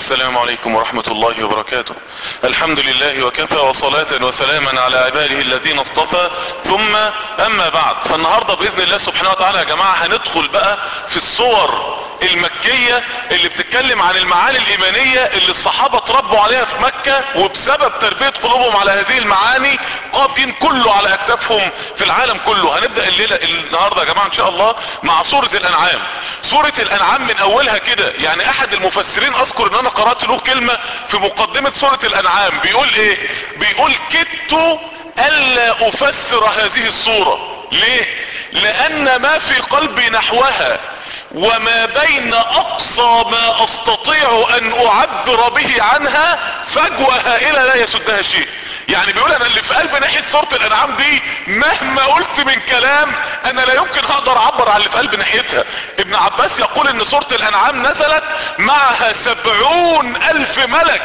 السلام عليكم ورحمة الله وبركاته الحمد لله وكفى وصلاة وسلاما على عباده الذين اصطفى ثم اما بعد فالنهاردة باذن الله سبحانه وتعالى يا جماعة هندخل بقى في الصور المكية اللي بتتكلم عن المعاني الايمانية اللي الصحابة تربوا عليها في مكة وبسبب تربية قلوبهم على هذه المعاني قاضين كله على اكتافهم في العالم كله هنبدأ الليلة النهاردة يا جماعة ان شاء الله مع سورة الانعام سورة الانعام من اولها كده يعني احد المفسرين اذكر ان انا قرأت له كلمة في مقدمة سورة الانعام بيقول ايه بيقول كدت الا افسر هذه الصورة ليه لان ما في قلبي نحوها وما بين اقصى ما استطيع ان اعبر به عنها فجوة هائلة لا يسدها شيء يعني بيقول انا اللي في قلب ناحية سورة الانعام دي مهما قلت من كلام انا لا يمكن اقدر اعبر عن اللي في قلب ناحيتها ابن عباس يقول ان سورة الانعام نزلت معها سبعون الف ملك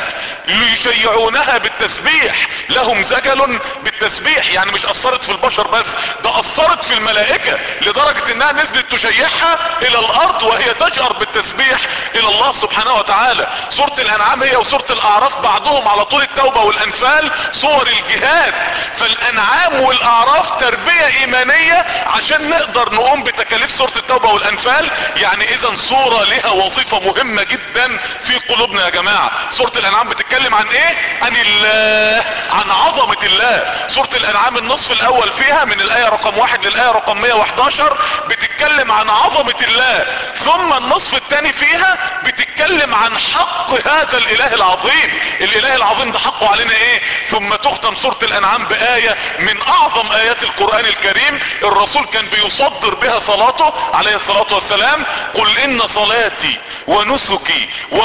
ليشيعونها بالتسبيح لهم زجل بالتسبيح يعني مش اثرت في البشر بس ده اثرت في الملائكة لدرجة انها نزلت تشيعها الى الارض وهي تجأر بالتسبيح الى الله سبحانه وتعالى سورة الانعام هي وسورة الاعراف بعضهم على طول التوبة والانفال صور الجهاد فالانعام والاعراف تربية ايمانية عشان نقدر نقوم بتكاليف سورة التوبة والانفال يعني اذا صورة لها وظيفة مهمة جدا في قلوبنا يا جماعة سورة الانعام بتتكلم عن ايه عن الله عن عظمة الله سورة الانعام النصف الاول فيها من الاية رقم واحد للاية رقم 111 بتتكلم عن عظمة الله ثم النصف الثاني فيها بتتكلم عن حق هذا الاله العظيم الاله العظيم ده حقه علينا ايه ثم تختم سورة الانعام بآية من اعظم ايات القرآن الكريم الرسول كان بيصدر بها صلاته عليه الصلاة والسلام قل ان صلاتي ونسكي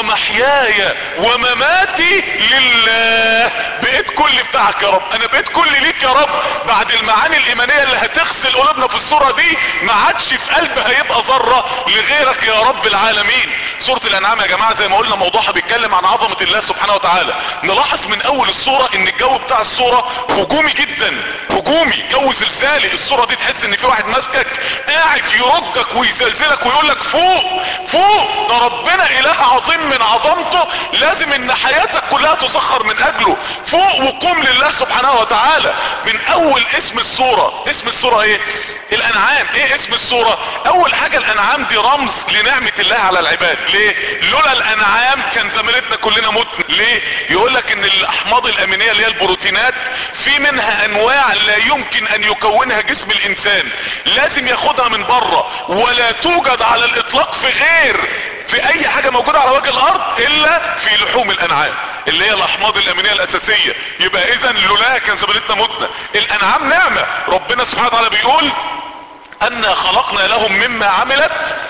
ومحياي ومماتي لله بقيت كل بتاعك يا رب انا بقيت كل ليك يا رب بعد المعاني الايمانية اللي هتغسل قلوبنا في الصورة دي ما عادش في قلب هيبقى ذرة لغيرك يا رب العالمين سورة الانعام يا جماعة زي ما قلنا موضوعها بيتكلم عن عظمة الله سبحانه وتعالى نلاحظ من اول الصورة ان الجو بتاع الصورة هجومي جدا هجومي جو زلزالي الصورة دي تحس ان في واحد ماسكك قاعد يردك ويزلزلك ويقول لك فوق فوق ده ربنا اله عظيم من عظمته لازم ان حياتك كلها تسخر من اجله فوق وقوم لله سبحانه وتعالى من اول اسم الصورة اسم الصورة ايه الانعام ايه اسم الصورة اول حاجة الانعام دي رمز لنعمة الله على العباد ليه لولا الانعام كان زميلتنا كلنا متنا ليه يقول لك ان الاحماض الامينية اللي هي البروتينات في منها انواع لا يمكن ان يكونها جسم الانسان لازم ياخدها من بره ولا توجد على الاطلاق في غير في اي حاجة موجودة على وجه الارض الا في لحوم الانعام اللي هي الاحماض الامينية الاساسية يبقى اذا لولاها كان زميلتنا متنا الانعام نعمة ربنا سبحانه وتعالى بيقول انا خلقنا لهم مما عملت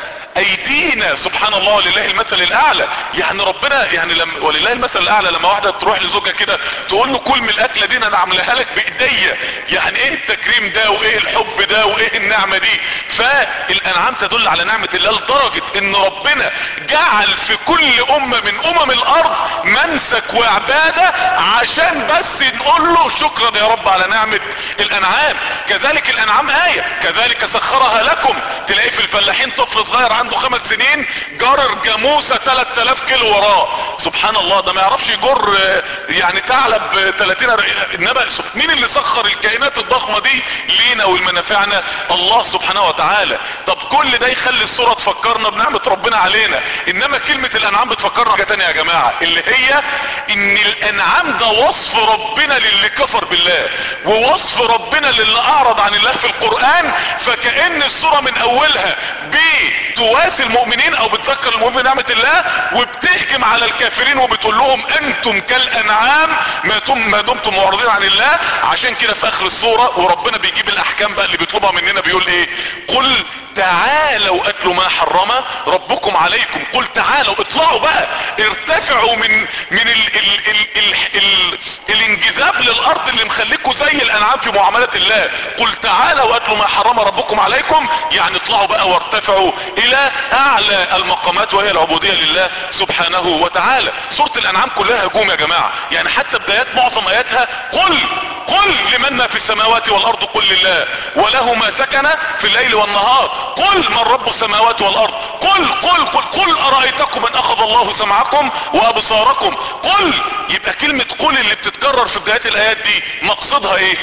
ايدينا سبحان الله ولله المثل الاعلى يعني ربنا يعني لما ولله المثل الاعلى لما واحده تروح لزوجها كده تقول له كل من الاكله دي انا عاملاها لك بايديا يعني ايه التكريم ده وايه الحب ده وايه النعمه دي فالانعام تدل على نعمه الله لدرجه ان ربنا جعل في كل امه من امم الارض منسك وعباده عشان بس نقول له شكرا يا رب على نعمه الانعام كذلك الانعام ايه كذلك سخرها لكم تلاقي في الفلاحين طفل صغير عنده خمس سنين جرر جاموسة 3000 كيلو وراه سبحان الله ده ما يعرفش يجر يعني ثعلب 30 انما مين اللي سخر الكائنات الضخمة دي لينا والمنافعنا الله سبحانه وتعالى طب كل ده يخلي الصورة تفكرنا بنعمة ربنا علينا انما كلمة الانعام بتفكرنا حاجة تانية يا جماعة اللي هي ان الانعام ده وصف ربنا للي كفر بالله ووصف ربنا للي اعرض عن الله في القرآن فكأن الصورة من اولها بتواسي المؤمنين او بتذكر المؤمنين بنعمة الله وبتهجم على الكافرين وبتقول لهم انتم كالانعام ما, تم ما دمتم معرضين عن الله عشان كده في اخر الصورة وربنا بيجيب الاحكام بقى اللي بيطلبها مننا بيقول ايه قل تعالوا اتلوا ما حرم ربكم عليكم قل تعالوا اطلعوا بقى ارتفعوا من من ال ال ال ال ال الانجذاب للارض اللي مخليكم زي الانعام في معاملة الله قل تعالوا اتلوا ما حرم ربكم عليكم يعني اطلعوا بقى وارتفعوا الى اعلى المقامات وهي العبودية لله سبحانه وتعالى سورة الانعام كلها هجوم يا جماعة يعني حتى بدايات معظم اياتها قل قل لمن ما في السماوات والارض قل لله وله ما سكن في الليل والنهار قل من رب السماوات والارض قل قل قل قل ارأيتكم من اخذ الله سمعكم وابصاركم قل يبقى كلمة قل اللي بتتكرر في بدايات الايات دي مقصدها ايه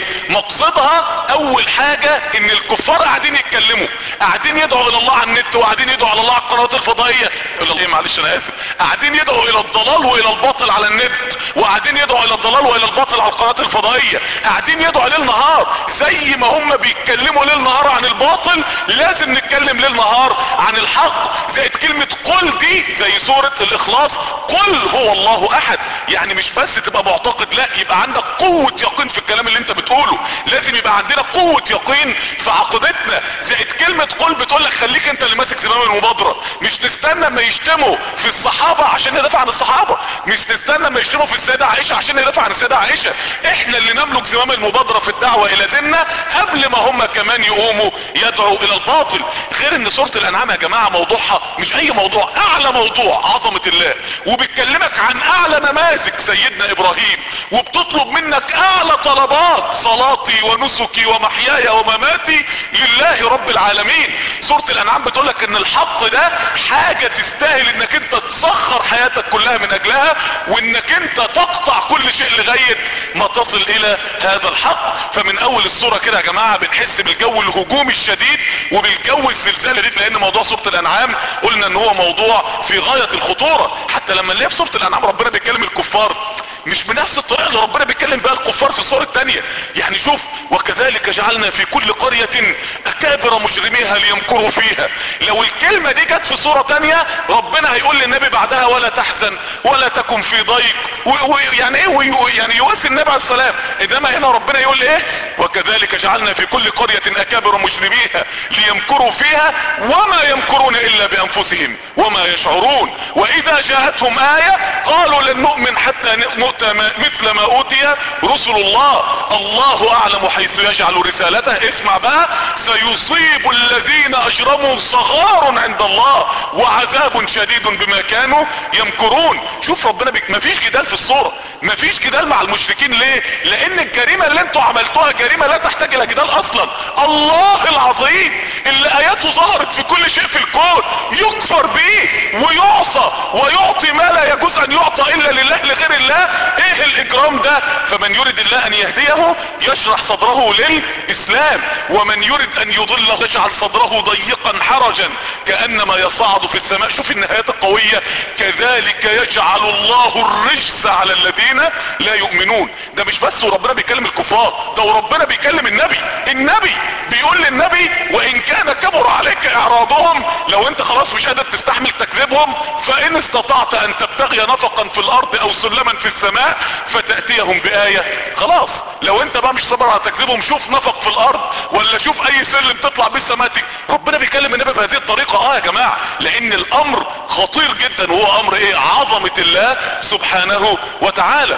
مقصدها اول حاجة ان الكفار قاعدين يتكلموا قاعدين يدعوا الى الله على النت وقاعدين يدعوا على الله على القنوات الفضائية ايه معلش انا اسف قاعدين يدعوا الى الضلال والى الباطل على النت وقاعدين يدعوا الى الضلال والى الباطل على القنوات الفضائية قاعدين يدعوا ليل نهار زي ما هم بيتكلموا ليل نهار عن الباطل لازم نتكلم ليل نهار عن الحق زائد كلمة قل دي زي سورة الاخلاص قل هو الله احد يعني مش بس تبقى معتقد لا يبقى عندك قوة يقين في الكلام اللي انت بتقوله لازم يبقى عندنا قوة يقين في عقيدتنا زائد كلمة قل بتقول لك خليك انت اللي ماسك زمام المبادرة مش تستنى ما يشتموا في الصحابة عشان ندافع عن الصحابة مش تستنى ما يشتموا في السيدة عائشة عشان ندافع عن السيدة عائشة احنا اللي نملك زمام المبادرة في الدعوة الى ديننا قبل ما هم كمان يقوموا يدعوا الى الباطل غير ان سورة الانعام يا جماعة موضوعها مش اي موضوع اعلى موضوع عظمة الله وبتكلمك عن اعلى نماذج سيدنا ابراهيم وبتطلب منك اعلى طلبات صلاتي ونسكي ومحياي ومماتي لله رب العالمين سورة الانعام بتقولك ان الحق ده حاجة تستاهل انك انت تسخر حياتك كلها من اجلها وانك انت تقطع كل شيء لغاية ما تصل الى هذا الحق فمن اول الصورة كده يا جماعة بنحس بالجو الهجومي الشديد وبالجو الزلزالي دي لان موضوع سورة الانعام قلنا ان هو موضوع في غاية الخطورة حتى لما نلاقي في سورة الانعام ربنا بيتكلم الكفار مش بنفس الطريقة اللي ربنا بيتكلم بها الكفار في الصورة التانية يعني شوف وكذلك جعلنا في كل قرية اكابر مجرميها ليمكروا فيها لو الكلمة دي جت في صورة تانية ربنا هيقول للنبي بعدها ولا تحزن ولا تكن في ضيق ويعني ايه يعني يواسي النبي عليه السلام انما هنا ربنا يقول ايه وكذلك جعلنا في كل قرية اكابر مجرميها ليمكروا فيها وما يمكرون الا بانفسهم وما يشعرون واذا جاءتهم آية قالوا لن نؤمن حتى نؤتى مثل ما اوتي رسل الله الله اعلم حيث يجعل رسالته اسمع بقى سيصيب الذين اجرموا صغار عند الله وعذاب شديد بما كانوا يمكرون شوف ربنا بك مفيش جدال في الصورة مفيش جدال مع المشركين ليه لان الجريمة اللي انتوا عملتوها جريمة لا تحتاج الى جدال اصلا الله العظيم اللي اياته ظهرت في كل شيء في الكون يكفر به ويعصى ويعطي ما لا يجوز ان يعطى الا لله لغير الله ايه الاجرام ده فمن يريد الله ان يهديه يشرح صدره للاسلام ومن يريد ان يضله يجعل صدره ضيقا حرجا كانما يصعد في السماء شوف النهايات القوية كذلك يجعل الله الرجس على الذين لا يؤمنون ده مش بس وربنا بيكلم الكفار ده وربنا بيكلم النبي النبي بيقول للنبي وان كان كبر عليك اعراضهم لو انت خلاص مش قادر تستحمل تكذيبهم فان استطعت ان تبتغي نفقا في الارض او سلما في السماء فتأتيهم بآية خلاص لو انت بقى مش صبر على تكذيبهم شوف نفق في الارض ولا شوف اي سلم تطلع بيه السماتك ربنا بيكلم النبي بهذه الطريقة اه يا جماعة لان الامر خطير جدا وهو امر ايه عظمة الله سبحانه وتعالى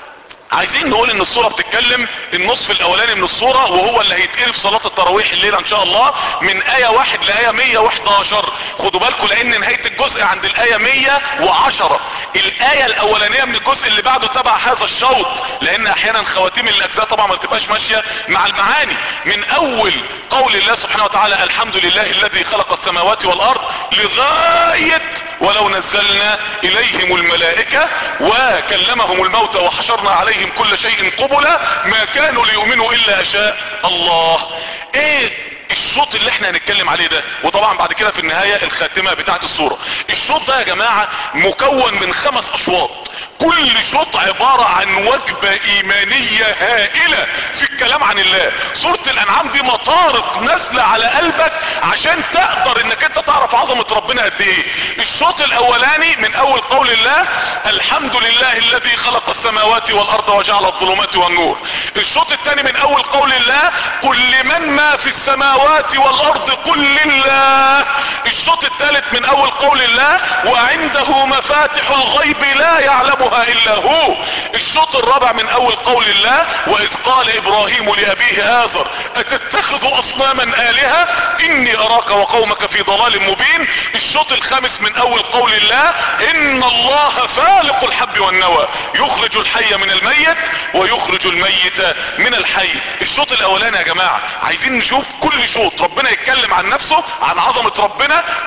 عايزين نقول ان الصورة بتتكلم النصف الاولاني من الصورة وهو اللي هيتقري في صلاة التراويح الليلة ان شاء الله من اية واحد لاية 111 خدوا بالكم لان نهاية الجزء عند الاية 110 الاية الاولانية من الجزء اللي بعده تبع هذا الشوط لان احيانا خواتيم الاجزاء طبعا ما بتبقاش ماشية مع المعاني من اول قول الله سبحانه وتعالى الحمد لله الذي خلق السماوات والارض لغاية ولو نزلنا اليهم الملائكة وكلمهم الموتى وحشرنا عليهم كل شيء قبلا ما كانوا ليؤمنوا الا شاء الله ايه الشوط اللي احنا هنتكلم عليه ده وطبعا بعد كده في النهاية الخاتمة بتاعت الصورة الشوط ده يا جماعة مكون من خمس اشواط كل شوط عبارة عن وجبة ايمانية هائلة في الكلام عن الله سورة الانعام دي مطارق نازلة على قلبك عشان تقدر انك انت تعرف عظمة ربنا قد ايه الشوط الاولاني من اول قول الله الحمد لله الذي خلق السماوات والارض وجعل الظلمات والنور الشوط الثاني من اول قول الله قل لمن ما في السماوات والارض قل لله الشوط الثالث من اول قول الله وعنده مفاتح الغيب لا يعلمها الا هو الشوط الرابع من اول قول الله واذ قال ابراهيم لابيه اذر اتتخذ اصناما الهة اني اراك وقومك في ضلال مبين الشوط الخامس من اول قول الله ان الله فالق الحب والنوى يخرج الحي من الميت ويخرج الميت من الحي الشوط الاولاني يا جماعة عايزين نشوف كل شوط ربنا يتكلم عن نفسه عن عظمة ربنا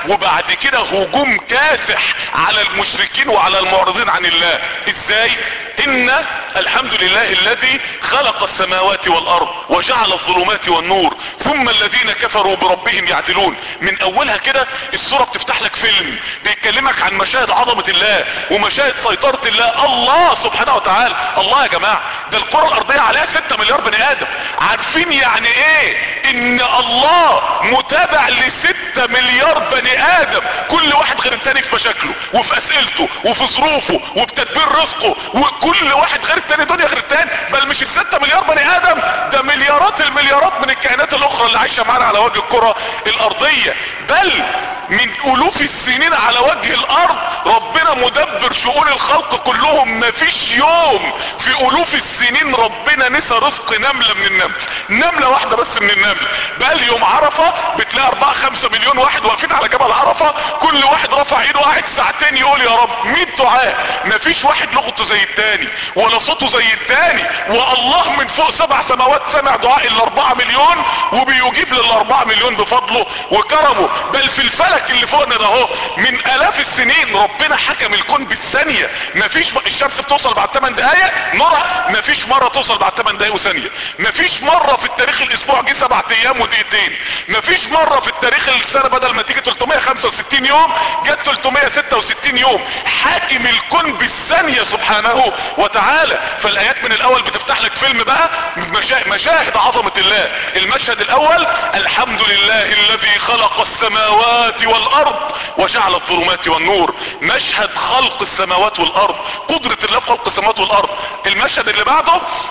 وبعد كده هجوم كاسح على المشركين وعلى المعرضين عن الله ازاي ان الحمد لله الذي خلق السماوات والارض وجعل الظلمات والنور ثم الذين كفروا بربهم يعدلون من اولها كده السورة بتفتح لك فيلم بيكلمك عن مشاهد عظمة الله ومشاهد سيطرة الله الله سبحانه وتعالى الله يا جماعة ده الكرة الارضية عليها 6 مليار بني ادم عارفين يعني ايه ان الله متابع ل 6 مليار بني ادم كل واحد غير التاني في مشاكله وفي اسئلته وفي ظروفه وبتدبير رزقه وكل واحد غير التاني دنيا غير التاني بل مش الستة مليار بني ادم ده مليارات المليارات من الكائنات الاخرى اللي عايشة معانا على وجه الكرة الارضية بل من الوف السنين على وجه الارض ربنا مدبر شؤون الخلق كلهم مفيش يوم في الوف السنين ربنا نسى رزق نملة من النمل نملة واحدة بس من النمل بقى يوم عرفة بتلاقي اربعة خمسة مليون واحد واقفين على جبل عرفة كل واحد رفع ايده قاعد ساعتين يقول يا رب مين دعاء مفيش واحد لغته زي التاني ولا صوته زي التاني والله من فوق سبع سماوات سمع دعاء الاربعة مليون وبيجيب للاربعة مليون بفضله وكرمه بل في الفلك اللي فوقنا ده اهو من الاف السنين ربنا حكم الكون بالثانية مفيش الشمس بتوصل بعد 8 دقايق نورها مفيش مرة توصل بعد 8 دقايق وثانية مفيش مرة في التاريخ الاسبوع جه 7 ايام ودقيقتين مفيش مرة في التاريخ السنة بدل ما تيجي 365 يوم جت 366 يوم حاكم الكون بالثانية سبحانه وتعالى فالايات من الاول بتفتح لك فيلم بقى مشا... مشاهد عظمة الله المشهد الاول الحمد لله الذي خلق السماوات والارض وجعل الظلمات والنور مشهد خلق السماوات والارض قدرة الله في خلق السماوات والارض المشهد اللي بعده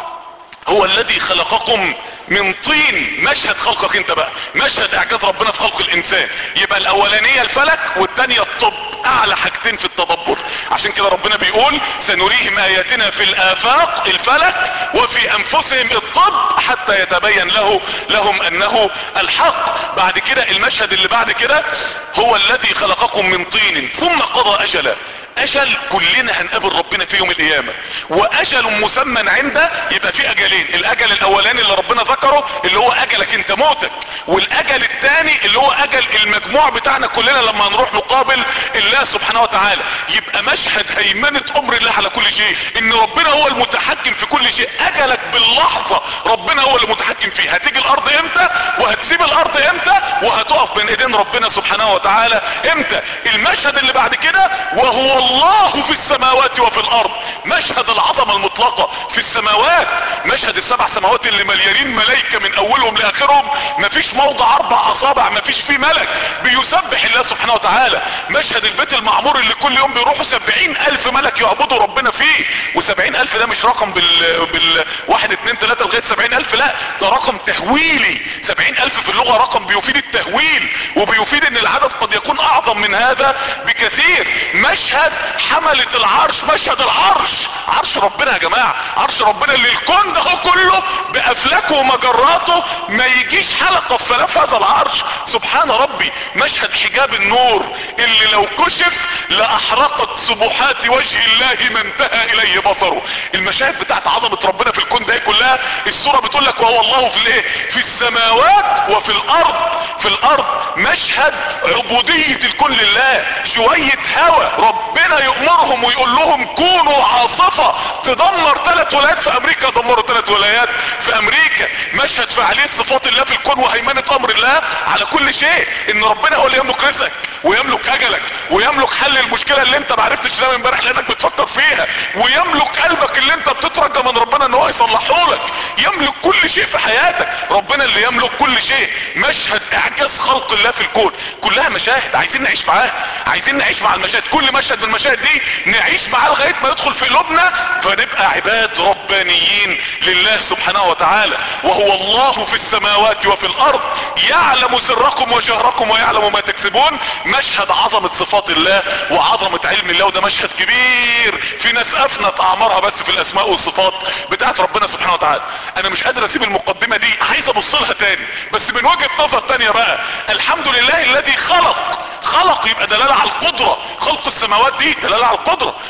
هو الذي خلقكم من طين مشهد خلقك انت بقى مشهد اعجاز ربنا في خلق الانسان يبقى الاولانية الفلك والتانية الطب اعلى حاجتين في التدبر عشان كده ربنا بيقول سنريهم اياتنا في الافاق الفلك وفي انفسهم الطب حتى يتبين له لهم انه الحق بعد كده المشهد اللي بعد كده هو الذي خلقكم من طين ثم قضى اجلا اجل كلنا هنقابل ربنا في يوم القيامة واجل مسمى عنده يبقى في اجلين الاجل الاولاني اللي ربنا ذكره اللي هو اجلك انت موتك والاجل الثاني اللي هو اجل المجموع بتاعنا كلنا لما نروح نقابل الله سبحانه وتعالى يبقى مشهد هيمنة امر الله على كل شيء ان ربنا هو المتحكم في كل شيء اجلك باللحظة ربنا هو اللي متحكم فيه هتيجي الارض امتى وهتسيب الارض امتى وهتقف بين ايدين ربنا سبحانه وتعالى امتى المشهد اللي بعد كده وهو الله في السماوات وفي الارض مشهد العظمة المطلقة في السماوات مشهد السبع سماوات اللي مليانين ملايكة من اولهم لاخرهم مفيش موضع اربع اصابع مفيش فيه ملك بيسبح الله سبحانه وتعالى مشهد البيت المعمور اللي كل يوم بيروحوا سبعين الف ملك يعبدوا ربنا فيه وسبعين الف ده مش رقم بال, بال... واحد اتنين تلاتة لغاية سبعين الف لا ده رقم تهويلي سبعين الف في اللغة رقم بيفيد التهويل وبيفيد ان العدد قد يكون اعظم من هذا بكثير مشهد حملة العرش مشهد العرش عرش ربنا يا جماعة عرش ربنا اللي الكون ده كله بافلاكه ومجراته ما يجيش حلقة في فلاف هذا العرش سبحان ربي مشهد حجاب النور اللي لو كشف لاحرقت سبحات وجه الله ما انتهى اليه بصره المشاهد بتاعت عظمة ربنا في الكون ده كلها السورة بتقول لك وهو الله في الايه في السماوات وفي الارض في الارض مشهد عبودية الكون لله شوية هوى ربنا يؤمرهم ويقول لهم كونوا عاصفة تدمر ثلاث ولايات في امريكا دمروا ثلاث ولايات في امريكا مشهد فعالية صفات الله في الكون وهيمنة امر الله على كل شيء ان ربنا هو اللي يملك رزقك ويملك اجلك ويملك حل المشكلة اللي انت معرفتش تنام امبارح لانك بتفكر فيها ويملك قلبك اللي انت بتترجى من ربنا ان هو يصلحه لك يملك كل شيء في حياتك ربنا اللي يملك كل شيء مشهد اعجاز خلق الله في الكون كلها مشاهد عايزين نعيش معاها عايزين نعيش مع المشاهد كل مشهد من المشاهد دي نعيش معاه لغاية ما يدخل في قلوبنا فنبقى عباد ربانيين لله سبحانه وتعالى وهو الله في السماوات وفي الارض يعلم سركم وجهركم ويعلم ما تكسبون مشهد عظمة صفات الله وعظمة علم الله وده مشهد كبير في ناس افنت اعمارها بس في الاسماء والصفات بتاعت ربنا سبحانه وتعالى انا مش قادر اسيب المقدمة دي عايز ابص لها تاني بس من وجهة نظر تانية بقى الحمد لله الذي خلق خلق يبقى دلالة على القدرة خلق السماوات دي دلالة على القدرة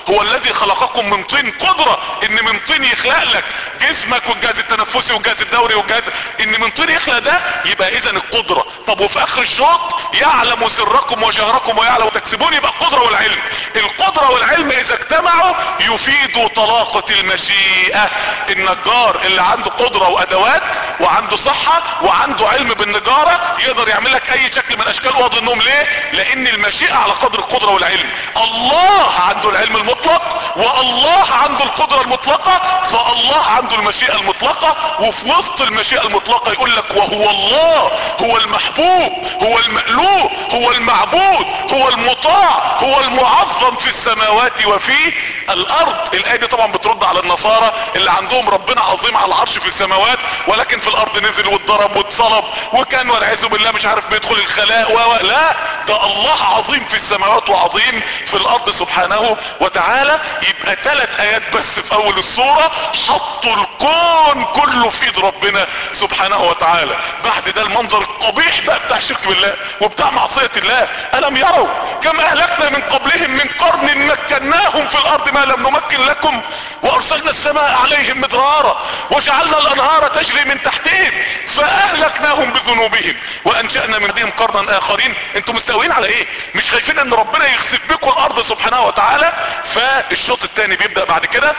هو الذي خلقكم من طين قدرة ان من طين يخلق لك جسمك والجهاز التنفسي والجهاز الدوري والجهاز ان من طين يخلق ده يبقى اذا القدرة طب وفي اخر الشوط يعلم سركم وجهركم ويعلم تكسبون يبقى القدرة والعلم القدرة والعلم اذا اجتمعوا يفيدوا طلاقة المشيئة النجار اللي عنده قدرة وادوات وعنده صحة وعنده علم بالنجارة يقدر يعمل لك اي شكل من اشكال وضع النوم ليه لان المشيئة على قدر القدرة والعلم الله عنده العلم المطلق والله عنده القدرة المطلقة فالله عنده المشيئة المطلقة وفي وسط المشيئة المطلقة يقول لك وهو الله هو المحبوب هو المألوه هو المعبود هو المطاع هو المعظم في السماوات وفي الارض الايه دي طبعا بترد على النصارى اللي عندهم ربنا عظيم على العرش في السماوات ولكن في الارض نزل واتضرب واتصلب وكان والعياذ بالله مش عارف بيدخل الخلاء و لا ده الله عظيم في السماوات وعظيم في الارض سبحانه وتعالى يبقى ثلاث ايات بس في اول السورة حطوا الكون كله في ايد ربنا سبحانه وتعالى بعد ده المنظر القبيح بقى بتاع الشرك بالله وبتاع معصية الله الم يروا كم اهلكنا من قبلهم من قرن مكناهم في الارض ما لم نمكن لكم وارسلنا السماء عليهم مدرارا وجعلنا الانهار تجري من تحتهم فاهلكناهم بذنوبهم وانشأنا من بعدهم قرنا اخرين انتم مستويين على ايه مش خايفين ان ربنا يخسف بكم الارض سبحانه وتعالى فالشوط الثاني بيبدأ بعد كده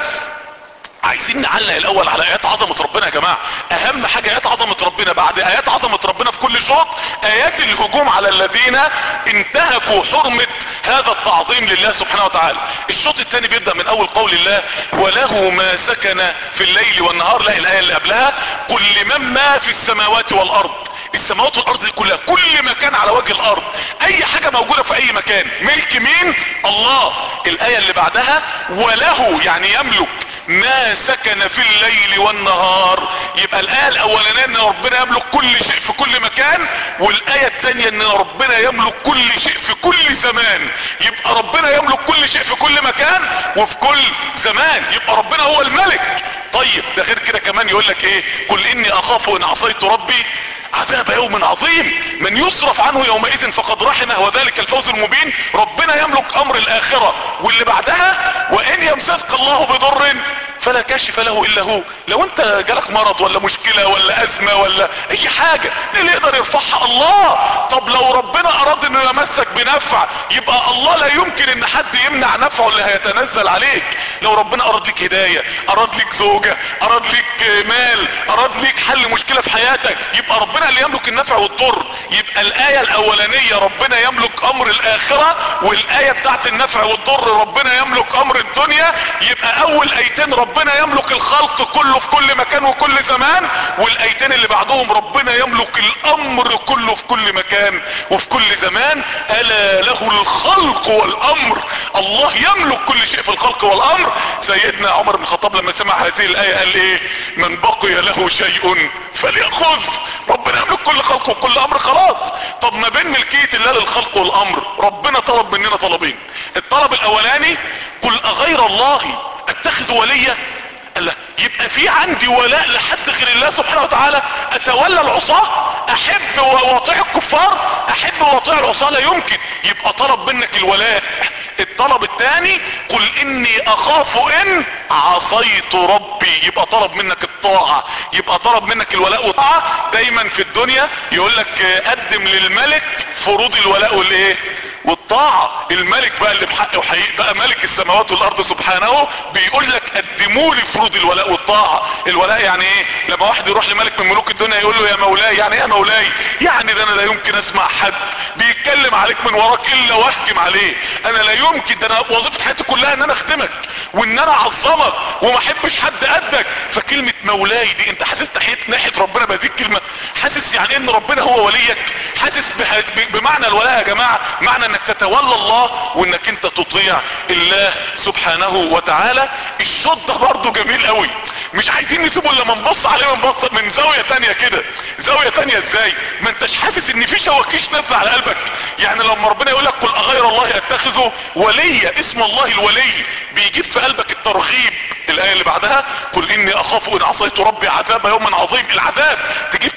عايزين نعلق الاول على ايات عظمة ربنا يا جماعة اهم حاجة ايات عظمة ربنا بعد ايات عظمة ربنا في كل شوط ايات الهجوم على الذين انتهكوا حرمة هذا التعظيم لله سبحانه وتعالى الشوط الثاني بيبدأ من اول قول الله وله ما سكن في الليل والنهار لا الايه اللي قبلها قل لمن ما في السماوات والارض السماوات والارض دي كلها كل مكان على وجه الارض اي حاجة موجودة في اي مكان ملك مين الله الاية اللي بعدها وله يعني يملك ما سكن في الليل والنهار يبقى الايه الاولانيه ان ربنا يملك كل شيء في كل مكان والايه الثانيه ان ربنا يملك كل شيء في كل زمان يبقى ربنا يملك كل شيء في كل مكان وفي كل زمان يبقى ربنا هو الملك طيب ده غير كده كمان يقول لك ايه قل اني اخاف ان عصيت ربي عذاب يوم عظيم من يصرف عنه يومئذ فقد رحمه وذلك الفوز المبين ربنا يملك امر الاخرة واللي بعدها وان يمسسك الله بضر فلا كاشف له الا هو لو انت جالك مرض ولا مشكلة ولا ازمة ولا اي حاجة اللي يقدر يرفعها الله طب لو ربنا اراد انه يمسك بنفع يبقى الله لا يمكن ان حد يمنع نفعه اللي هيتنزل عليك لو ربنا اراد لك هداية اراد لك زوجة اراد لك مال اراد لك حل مشكلة في حياتك يبقى ربنا اللي يملك النفع والضر يبقى الاية الاولانية ربنا يملك امر الاخرة والاية بتاعت النفع والضر ربنا يملك امر الدنيا يبقى اول ايتين ربنا يملك الخلق كله في كل مكان وكل زمان والايتين اللي بعدهم ربنا يملك الامر كله في كل مكان وفي كل زمان الا له الخلق والامر الله يملك كل شيء في الخلق والامر سيدنا عمر بن الخطاب لما سمع هذه الايه قال ايه من بقي له شيء فليأخذ ربنا يملك كل خلق وكل امر خلاص طب ما بين ملكية الله للخلق والامر ربنا طلب مننا طلبين الطلب الاولاني قل اغير الله اتخذ وليا قال يبقى في عندي ولاء لحد غير الله سبحانه وتعالى اتولى العصاة احب واطيع الكفار احب واطيع العصاة لا يمكن يبقى طلب منك الولاء الطلب الثاني قل اني اخاف ان عصيت ربي يبقى طلب منك الطاعة يبقى طلب منك الولاء والطاعة دايما في الدنيا يقول لك قدم للملك فروض الولاء والايه والطاعة الملك بقى اللي بحق وحقيق بقى ملك السماوات والارض سبحانه بيقول لك قدموا لي فروض الولاء والطاعة الولاء يعني ايه لما واحد يروح لملك من ملوك الدنيا يقول له يا مولاي يعني ايه يا مولاي يعني ده انا لا يمكن اسمع حد بيتكلم عليك من وراك الا واهجم عليه انا لا يمكن ده انا وظيفة حياتي كلها ان انا اخدمك وان انا اعظمك وما احبش حد قدك فكلمة مولاي دي انت حاسس ناحية ناحية ربنا بهذه الكلمة حاسس يعني ان ربنا هو وليك حاسس بمعنى الولاء يا جماعة معنى انك تتولى الله وانك انت تطيع الله سبحانه وتعالى الشوط ده برضه جميل قوي مش عايزين نسيبه الا ما نبص عليه من بص من زاويه تانية كده زاويه تانية ازاي ما انتش حاسس ان في شواكيش نازله على قلبك يعني لما ربنا يقول لك قل اغير الله اتخذه وليا اسم الله الولي بيجيب في قلبك الترغيب الايه اللي بعدها قل اني اخاف ان عصيت ربي عذاب يوم عظيم العذاب تجيب في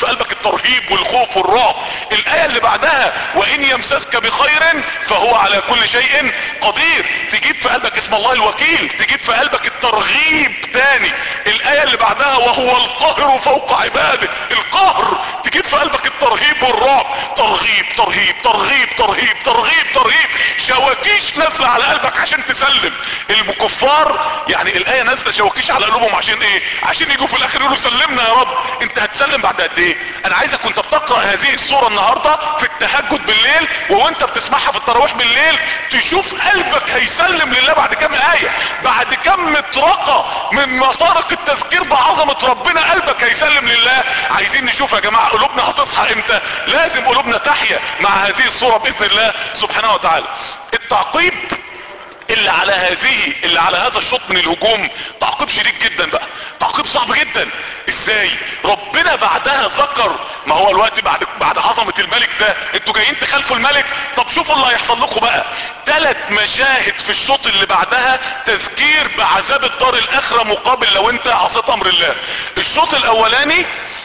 قلبك الترهيب والخوف والرعب الايه اللي بعدها وان يمسسك بخير فهو على كل شيء قدير تجيب في قلبك اسم الله الوكيل تجيب في قلبك الترغيب تاني الايه اللي بعدها وهو القاهر فوق عباده القهر تجيب في قلبك الترهيب والرعب ترغيب ترهيب ترغيب ترهيب ترغيب ترهيب شواكيش نازله على قلبك عشان تسلم الكفار يعني الايه نازله شواكيش على قلوبهم عشان ايه عشان يجوا في الاخر يقولوا سلمنا يا رب انت هتسلم بعد قد ايه انا عايزك وانت بتقرا هذه السوره النهارده في التهجد بالليل وانت بتسمعها في التراويح بالليل تشوف قلبك هيسلم لله بعد كام ايه بعد كم مطرقه من مطارق التذكير بعظمه ربنا قلبك هيسلم لله عايزين نشوف يا جماعه قلوبنا هتصحى امتى لازم قلوبنا تحيا مع هذه الصوره باذن الله سبحانه وتعالى التعقيب اللي على هذه اللي على هذا الشوط من الهجوم تعقيب شديد جدا بقى تعقيب صعب جدا ازاي ربنا بعدها ذكر ما هو الوقت بعد بعد عظمه الملك ده انتوا جايين تخالفوا الملك طب شوفوا اللي هيحصل لكم بقى ثلاث مشاهد في الشوط اللي بعدها تذكير بعذاب الدار الاخره مقابل لو انت عصيت امر الله الشوط الاولاني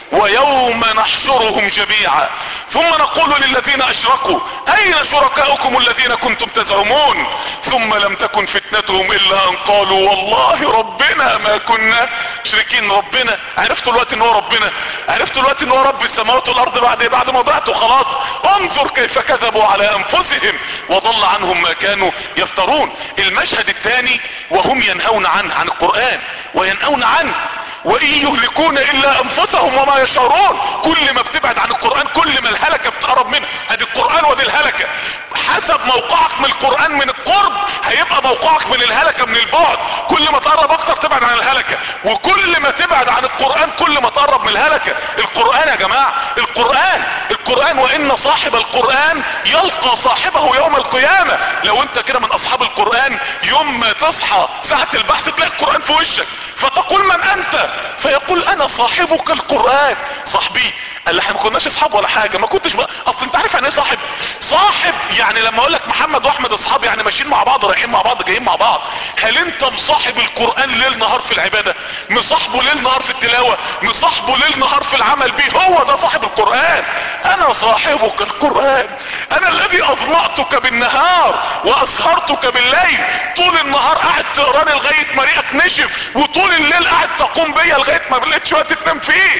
ويوم نحشرهم جميعا ثم نقول للذين اشركوا اين شركاؤكم الذين كنتم تزعمون ثم لم تكن فتنتهم الا ان قالوا والله ربنا ما كنا مشركين ربنا عرفتوا الوقت ان هو ربنا عرفتوا الوقت ان هو رب السماوات والارض بعد إيه؟ بعد ما ضعتوا خلاص انظر كيف كذبوا على انفسهم وضل عنهم ما كانوا يفترون المشهد الثاني وهم ينهون عنه عن القرآن وينهون عنه وان يهلكون الا انفسهم وما يشعرون كل ما بتبعد عن القرآن كل ما الهلكة بتقرب منه ادي القرآن ودي الهلكة حسب موقعك من القرآن من القرب هيبقى موقعك من الهلكة من البعد كل ما تقرب اكتر تبعد عن الهلكة وكل ما تبعد عن القرآن كل ما تقرب من الهلكة القرآن يا جماعة القرآن القرآن وان صاحب القرآن يلقى صاحبه يوم القيامة لو انت كده من اصحاب القرآن يوم ما تصحى ساعة البحث تلاقي القرآن في وشك فتقول من انت فيقول انا صاحبك القرآن صاحبي قال احنا ما كناش اصحاب ولا حاجة ما كنتش بقى اصل انت عارف يعني ايه صاحب صاحب يعني لما اقول لك محمد واحمد اصحاب يعني ماشيين مع بعض رايحين مع بعض جايين مع بعض هل انت مصاحب القرآن ليل نهار في العبادة مصاحبه ليل نهار في التلاوة مصاحبه ليل نهار في العمل به هو ده صاحب القرآن انا صاحبك القرآن انا الذي اظمأتك بالنهار واسهرتك بالليل طول النهار قاعد تقراني لغاية ما ريقك نشف وطول الليل قاعد تقوم بيا لغاية ما لقيت شوية تنام فيه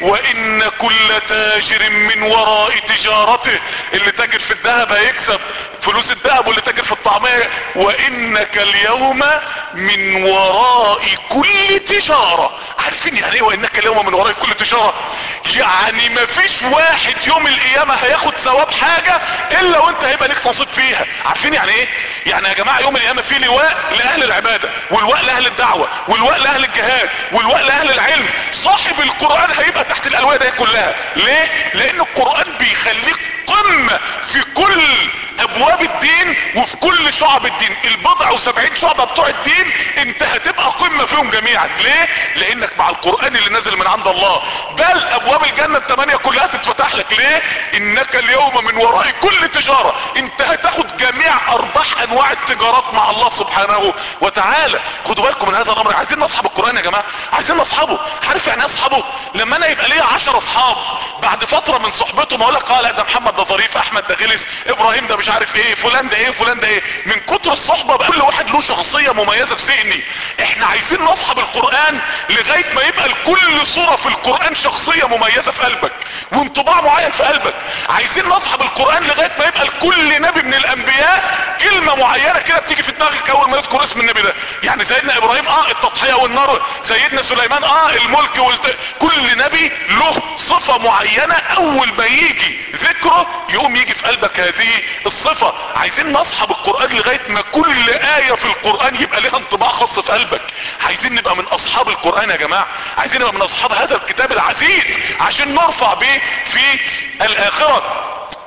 وان كل تاجر من وراء تجارته اللي تاجر في الذهب هيكسب فلوس الذهب واللي تاجر في الطعمية وانك اليوم من وراء كل تجارة عارفين يعني ايه وانك اليوم من وراء كل تجارة يعني مفيش واحد يوم القيامة هياخد ثواب حاجة الا وانت هيبقى ليك نصيب فيها عارفين يعني ايه يعني يا جماعة يوم القيامة في لواء لاهل العبادة واللواء لاهل الدعوة واللواء لاهل الجهاد واللواء لاهل العلم صاحب القرآن هيبقى تحت الالواء دي كلها ليه لان القرآن بيخليك قمة في كل ابواب الدين وفي كل شعب الدين البضع وسبعين شعبة بتوع الدين انت هتبقى قمة فيهم جميعا ليه لانك مع القرآن اللي نازل من عند الله بل ابواب الجنة الثمانية كلها تتفتح لك ليه انك اليوم من وراء كل تجارة انت هتاخد جميع ارباح انواع التجارات مع الله سبحانه وتعالى خدوا بالكم من هذا الامر عايزين نصحب القرآن يا جماعة عايزين نصحبه عارف يعني ايه اصحابه لما انا يبقى ليا عشر اصحاب بعد فترة من صحبته ما اقول لك اه لا ده محمد ده ظريف احمد ده غلس ابراهيم ده مش عارف ايه فلان ده ايه فلان ده ايه من كتر الصحبة بقى كل واحد له شخصية مميزة في ذهني احنا عايزين نصحب القرآن لغاية ما يبقى لكل صورة في القرآن شخصية مميزة في قلبك وانطباع معين في قلبك عايزين نصحب القرآن لغاية ما يبقى لكل نبي من الانبياء كلمة معينة كده بتيجي في دماغك اول ما يذكر اسم النبي ده يعني سيدنا ابراهيم اه التضحية والنار سيدنا سليمان اه الملك والت... كل نبي له صفة معينة اول ما يجي ذكره يقوم يجي في قلبك هذه الصفة عايزين نصحب القرآن لغاية ما كل آية في القرآن يبقى لها انطباع خاص في قلبك عايزين نبقى من اصحاب القرآن يا جماعة عايزين نبقى من اصحاب هذا الكتاب العزيز عشان نرفع به في الاخرة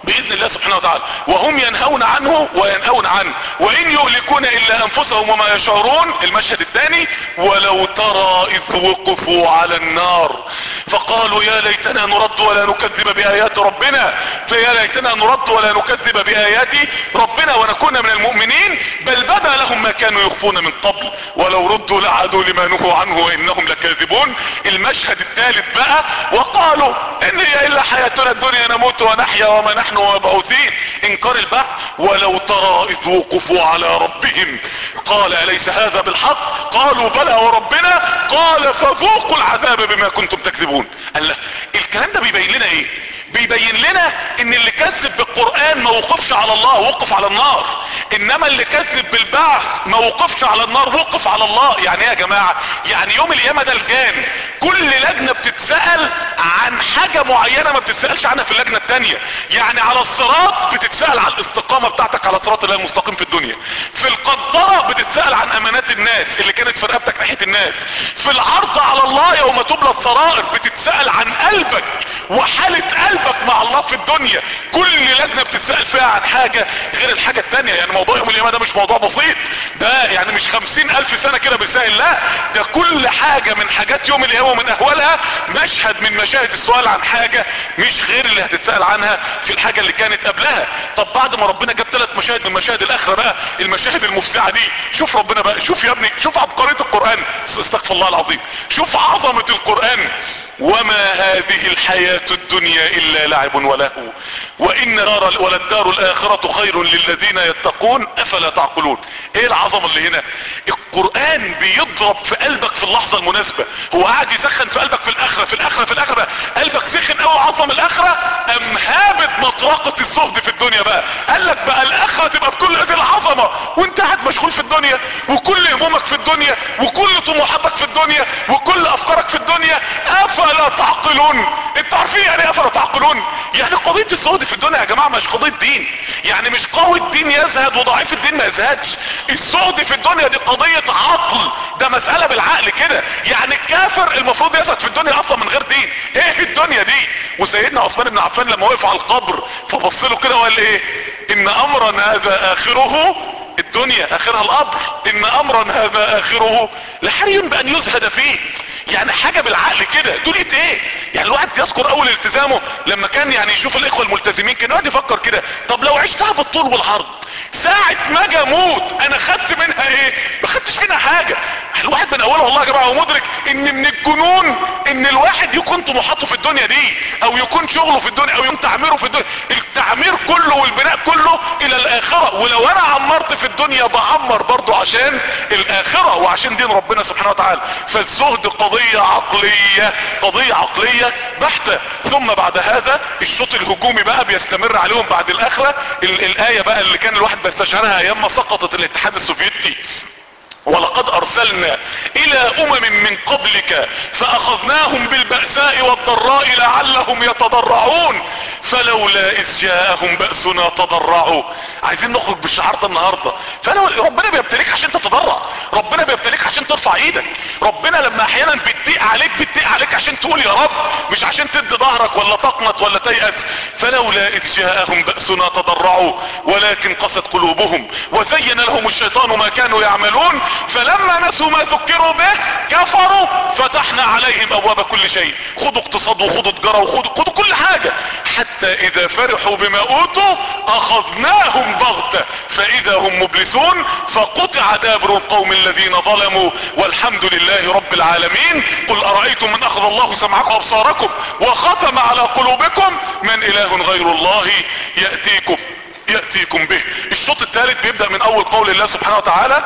باذن الله سبحانه وتعالى وهم ينهون عنه وينهون عنه وان يهلكون الا انفسهم وما يشعرون المشهد الثاني ولو ترى اذ وقفوا على النار فقالوا يا ليتنا نرد ولا نكذب بايات ربنا فيا ليتنا نرد ولا نكذب بايات ربنا ونكون من المؤمنين بل بدا لهم ما كانوا يخفون من قبل ولو ردوا لعادوا لما نهوا عنه وانهم لكاذبون المشهد الثالث بقى وقالوا ان هي الا حياتنا الدنيا نموت ونحيا وما نحن مبعوثين انكار البعث ولو ترى اذ وقفوا على ربهم قال اليس هذا بالحق قالوا بلى وربنا قال فذوقوا العذاب بما كنتم تكذبون قال له الكلام ده بيبين لنا ايه بيبين لنا ان اللي كذب بالقرآن ما وقفش على الله وقف على النار انما اللي كذب بالبعث ما وقفش على النار وقف على الله يعني ايه يا جماعة يعني يوم القيامة ده الجان كل لجنة بتتسأل عن حاجة معينة ما بتتسألش عنها في اللجنة التانية يعني على الصراط بتتسأل على الاستقامة بتاعتك على صراط الله المستقيم في الدنيا في القدرة بتتسأل عن امانات الناس اللي كانت في رقبتك ناحية الناس في العرض على الله يوم تبلى السرائر بتتسأل عن قلبك وحالة قلبك مع الله في الدنيا كل لجنة بتتسأل فيها عن حاجة غير الحاجة التانية يعني موضوع يوم القيامة ده مش موضوع بسيط ده يعني مش خمسين الف سنة كده بيسائل لا ده كل حاجة من حاجات يوم القيامة ومن اهوالها مشهد من مشاهد السؤال عن حاجة مش غير اللي هتتسأل عنها في الحاجة اللي كانت قبلها طب بعد ما ربنا جاب ثلاث مشاهد من مشاهد الاخرة بقى المشاهد المفزعة دي شوف ربنا بقى شوف يا ابني شوف عبقرية القرآن استغفر الله العظيم شوف عظمة القرآن وما هذه الحياة الدنيا الا لعب ولهو وان دار وللدار الاخرة خير للذين يتقون افلا تعقلون ايه العظمة اللي هنا القرآن بيضرب في قلبك في اللحظة المناسبة هو قاعد يسخن في قلبك في الاخرة في الاخرة في الاخرة بقى قلبك سخن قوي عظم الاخرة ام هابت مطرقة الزهد في الدنيا بقى قال لك بقى الاخرة تبقى بكل هذه العظمة وانت قاعد مشغول في الدنيا وكل همومك في الدنيا وكل طموحاتك في الدنيا وكل افكارك في الدنيا افلا تعقلون انتوا عارفين يعني ايه افلا تعقلون يعني قضية الزهد في الدنيا يا جماعة مش قضية دين يعني مش قوي الدين يزهد وضعيف الدين ما يزهدش الزهد في الدنيا دي قضية عقل ده مسألة بالعقل كده يعني الكافر المفروض يزهد في الدنيا اصلا من غير دين ايه الدنيا دي وسيدنا عثمان بن عفان لما وقف على القبر فبص له كده وقال ايه ان امرا هذا اخره الدنيا اخرها القبر ان امرا هذا اخره لحري بان يزهد فيه يعني حاجة بالعقل كده دنيا ايه يعني الواحد يذكر اول التزامه لما كان يعني يشوف الاخوة الملتزمين كان يقعد يفكر كده طب لو عشتها بالطول والعرض ساعة ما اجي اموت انا خدت منها ايه ما خدتش منها حاجة الواحد من اولها والله يا جماعة هو مدرك ان من الجنون ان الواحد يكون طموحاته في الدنيا دي او يكون شغله في الدنيا او يكون تعميره في الدنيا التعمير كله والبناء كله الى الاخرة ولو انا عمرت في الدنيا بعمر برضو عشان الاخرة وعشان دين ربنا سبحانه وتعالى فالزهد قضية عقلية قضية عقلية بحتة ثم بعد هذا الشوط الهجومي بقى بيستمر عليهم بعد الاخرة ال الاية بقى اللي كان الواحد بيستشعرها ايام ما سقطت الاتحاد السوفيتي ولقد ارسلنا الى امم من قبلك فاخذناهم بالبأساء والضراء لعلهم يتضرعون فلولا اذ جاءهم بأسنا تضرعوا عايزين نخرج بالشعار ده النهاردة فانا ربنا بيبتليك عشان تتضرع ربنا بيبتليك عشان ترفع ايدك ربنا لما احيانا بيتضيق عليك بيتضيق عليك عشان تقول يا رب مش عشان تدي ظهرك ولا تقنط ولا تيأس فلولا اذ جاءهم بأسنا تضرعوا ولكن قست قلوبهم وزين لهم الشيطان ما كانوا يعملون فلما نسوا ما ذكروا به كفروا فتحنا عليهم ابواب كل شيء خدوا اقتصاد وخدوا تجارة وخدوا خدوا كل حاجة حتى اذا فرحوا بما اوتوا اخذناهم بغتة فاذا هم مبلسون فقطع دابر القوم الذين ظلموا والحمد لله رب العالمين قل ارأيتم من اخذ الله سمعكم وابصاركم وختم على قلوبكم من اله غير الله يأتيكم يأتيكم به الشوط الثالث بيبدأ من اول قول الله سبحانه وتعالى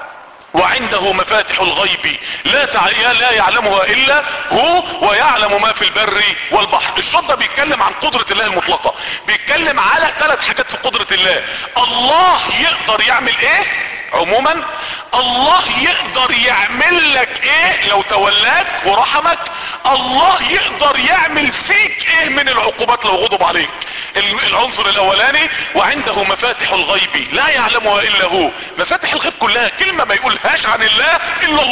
وعنده مفاتح الغيب لا تع... لا يعلمها الا هو ويعلم ما في البر والبحر الشوط ده بيتكلم عن قدرة الله المطلقة بيتكلم على ثلاث حاجات في قدرة الله الله يقدر يعمل ايه عموما الله يقدر يعمل لك ايه لو تولاك ورحمك الله يقدر يعمل فيك ايه من العقوبات لو غضب عليك العنصر الاولاني وعنده مفاتح الغيب لا يعلمها الا هو مفاتح الغيب كلها كلمة ما يقولهاش عن الله الا الله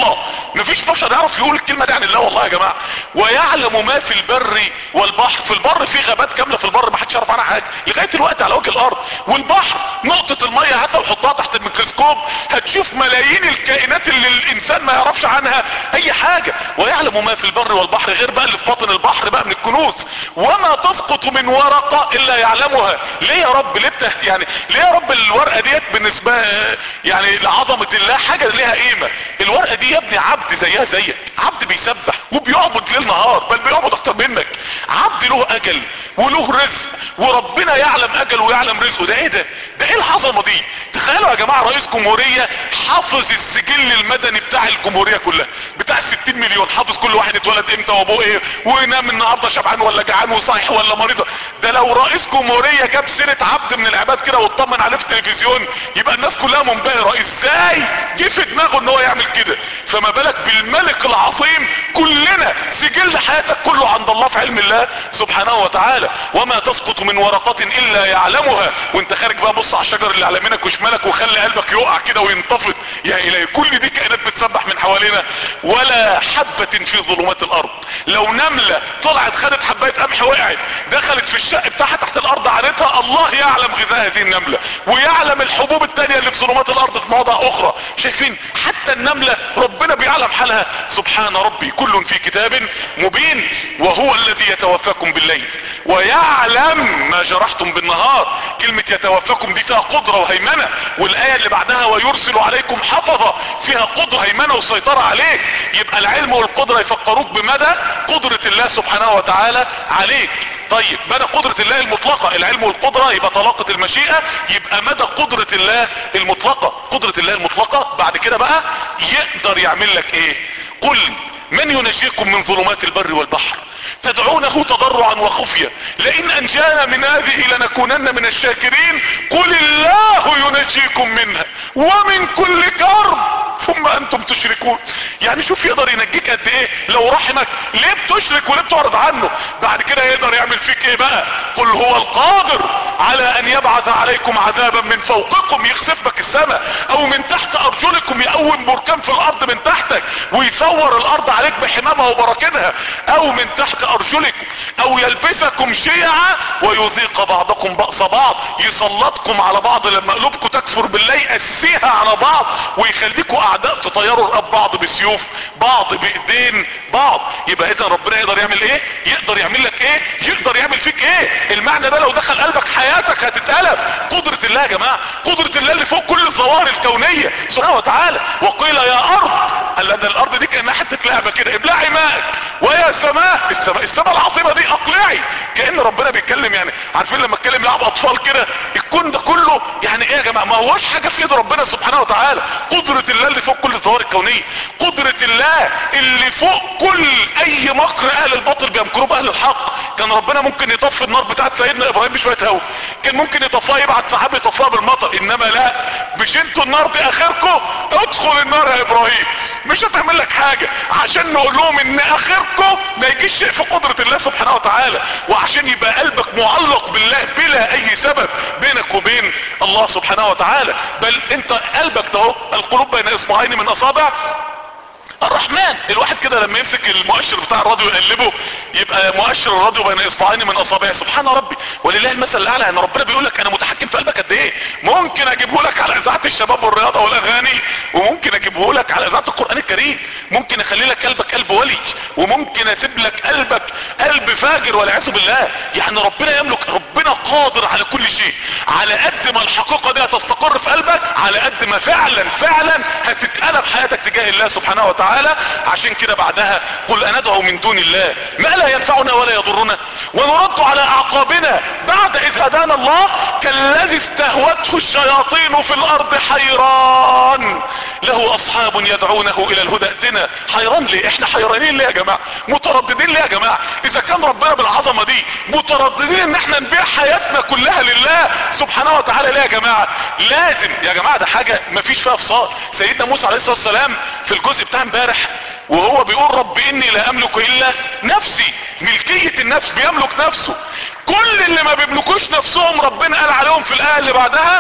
مفيش بشر يعرف يقول الكلمة دي عن الله والله يا جماعة ويعلم ما في البر والبحر في البر في غابات كاملة في البر ما حدش يعرف عنها حاجة لغاية الوقت على وجه الارض والبحر نقطة المية هاتها وحطها تحت الميكروسكوب هتشوف ملايين الكائنات اللي الانسان ما يعرفش عنها اي حاجة ويعلم ما في البر والبحر غير بقى اللي في باطن البحر بقى من الكنوز وما تسقط من ورقة الا يعلمها ليه يا رب ليه بته يعني ليه يا رب الورقة ديت بالنسبة يعني لعظمة الله حاجة ليها قيمة الورقة دي يا ابني عبد زيها زيك عبد بيسبح وبيعبد ليل نهار بل بيعبد اكتر منك عبد له اجل وله رزق وربنا يعلم اجل ويعلم رزقه ده ايه ده ده ايه العظمة دي تخيلوا يا جماعة رئيس جمهورية حافظ السجل المدني بتاع الجمهورية كلها بتاع 60 مليون حافظ كل واحد اتولد امتى وابوه ايه وينام النهارده شبعان ولا جعان وصايح ولا مريض ده لو رئيس جمهورية جاب سيرة عبد من العباد كده واطمن عليه في التلفزيون يبقى الناس كلها منبهرة ازاي جه في دماغه ان هو يعمل كده فما بالك بالملك العظيم كلنا سجل حياتك كله عند الله في علم الله سبحانه وتعالى وما تسقط من ورقة الا يعلمها وانت خارج بقى بص على الشجر اللي على يمينك وشمالك وخلي قلبك يقع كده وينتفض يا الهي كل دي كائنات بتسبح من حوالينا ولا حبة في ظلمات الارض لو نملة طلعت خدت حباية قمح وقعت دخلت في الشق بتاعها تحت الارض عانتها الله يعلم غذاء هذه النملة ويعلم الحبوب التانية اللي في ظلمات الارض في مواضع اخرى شايفين حتى النملة ربنا بيعلم حالها سبحان ربي كل في كتاب مبين وهو الذي يتوفاكم بالليل ويعلم ما جرحتم بالنهار كلمة يتوفاكم دي فيها قدرة وهيمنة والاية اللي بعدها ويرسل عليكم حفظة فيها قدرة هيمنة وسيطرة عليك يبقى العلم والقدرة يفكروك بمدى قدرة الله سبحانه وتعالى عليك طيب مدى قدرة الله المطلقة العلم والقدرة يبقى طلاقة المشيئة يبقى مدى قدرة الله المطلقة قدرة الله المطلقة بعد كده بقى يقدر يعمل لك ايه قل من ينجيكم من ظلمات البر والبحر تدعونه تضرعا وخفية لئن انجانا من هذه لنكونن من الشاكرين قل الله ينجيكم منها ومن كل كرب ثم انتم تشركون يعني شوف يقدر ينجيك قد ايه لو رحمك ليه بتشرك وليه بتعرض عنه بعد كده يقدر يعمل فيك ايه بقى قل هو القادر على ان يبعث عليكم عذابا من فوقكم يخسف بك السماء او من تحت ارجلكم يقوم بركان في الارض من تحتك ويصور الارض عليك بحمامها وبراكنها او من تحت ارجلكم او يلبسكم شيعا ويذيق بعضكم بأس بعض يسلطكم على بعض لما قلوبكم تكفر بالله يقسيها على بعض ويخليكم اعداء تطيروا رقاب بعض بسيوف بعض بايدين بعض يبقى اذا ربنا يقدر يعمل ايه يقدر يعمل لك ايه يقدر يعمل فيك ايه المعنى ده لو دخل قلبك حياتك هتتقلب قدرة الله يا جماعة قدرة الله اللي فوق كل الظواهر الكونية سبحانه وتعالى وقيل يا ارض قال لان الارض دي كانها حته لعبه كده ابلعي ماءك ويا سماء السماء السماء العظيمه دي اقلعي كان ربنا بيتكلم يعني عارفين لما اتكلم لعب اطفال كده الكون ده كله يعني ايه يا جماعه ما هوش حاجه في ايد ربنا سبحانه وتعالى قدره الله اللي فوق كل الظواهر الكونيه قدره الله اللي فوق كل اي مكر اهل الباطل بيمكروا باهل الحق كان ربنا ممكن يطفي النار بتاعت سيدنا ابراهيم بشويه هوا كان ممكن يطفيها يبعت سحاب يطفيها بالمطر انما لا مش انتوا النار دي اخركم ادخل النار يا ابراهيم مش هتعمل لك حاجة عشان نقول لهم ان اخركم ما يجيش شيء في قدرة الله سبحانه وتعالى وعشان يبقى قلبك معلق بالله بلا اي سبب بينك وبين الله سبحانه وتعالى بل انت قلبك ده القلوب بين اصبعين من اصابع الرحمن الواحد كده لما يمسك المؤشر بتاع الراديو يقلبه يبقى مؤشر الراديو بين اصبعين من اصابعه سبحان ربي ولله المثل الاعلى ان ربنا بيقول لك انا متحكم في قلبك قد ايه ممكن اجيبه لك على اذاعه الشباب والرياضه والاغاني وممكن اجيبه لك على اذاعه القران الكريم ممكن اخلي لك قلبك قلب ولي وممكن اسيب لك قلبك قلب فاجر والعياذ بالله يعني ربنا يملك ربنا قادر على كل شيء على قد ما الحقيقه دي هتستقر في قلبك على قد ما فعلا فعلا هتتقلب حياتك تجاه الله سبحانه وتعالى تعالى عشان كده بعدها قل اندعو من دون الله ما لا ينفعنا ولا يضرنا ونرد على اعقابنا بعد اذ هدانا الله كالذي استهوته الشياطين في الارض حيران له اصحاب يدعونه الى الهدى ائتنا حيران ليه احنا حيرانين ليه يا جماعة مترددين ليه يا جماعة اذا كان ربنا بالعظمة دي مترددين ان احنا نبيع حياتنا كلها لله سبحانه وتعالى ليه يا جماعة لازم يا جماعة ده حاجة مفيش فيها فصال سيدنا موسى عليه الصلاة والسلام في الجزء بتاع امبارح وهو بيقول رب اني لا املك الا نفسي ملكية النفس بيملك نفسه كل اللي ما بيملكوش نفسهم ربنا قال عليهم في الايه اللي بعدها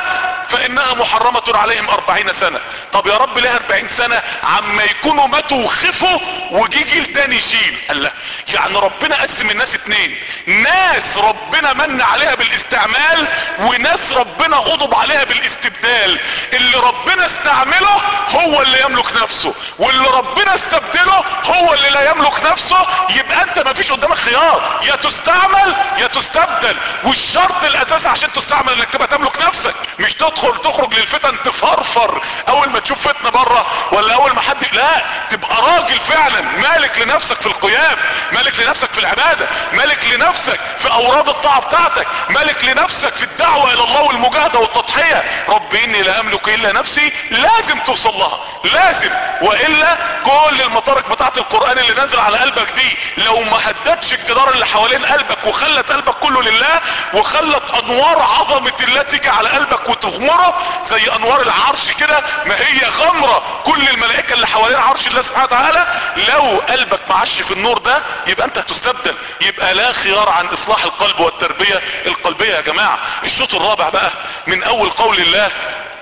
فانها محرمة عليهم اربعين سنة طب يا رب ليه اربعين سنة عما يكونوا ماتوا وخفوا وجي جيل تاني يشيل قال لا يعني ربنا قسم الناس اتنين ناس ربنا من عليها بالاستعمال وناس ربنا غضب عليها بالاستبدال اللي ربنا استعمله هو اللي يملك نفسه واللي ربنا استبدله هو اللي لا يملك نفسه يبقى انت مفيش قدامك خيار يا تستعمل يا تستبدل والشرط الاساسي عشان تستعمل انك تبقى تملك نفسك مش تدخل تخرج للفتن تفرفر اول ما تشوف فتنة بره ولا اول ما حد لا تبقى راجل فعلا مالك لنفسك في القيام مالك لنفسك في العبادة مالك لنفسك في اوراد الطاعة بتاعتك مالك لنفسك في الدعوة الى الله والمجاهدة والتضحية رب اني لا املك الا نفسي لازم توصل لها لازم والا كل المطارق بتاعت القرآن اللي نازل على قلبك دي لو ما هدتش الجدار اللي حوالين قلبك وخلت قلبك كله لله وخلت انوار عظمة الله تيجي على قلبك وتغمره زي انوار العرش كده ما هي غمرة كل الملائكة اللي حوالين عرش الله سبحانه وتعالى لو قلبك معش في النور ده يبقى انت هتستبدل يبقى لا خيار عن اصلاح القلب والتربية القلبية يا جماعة الشوط الرابع بقى من اول قول الله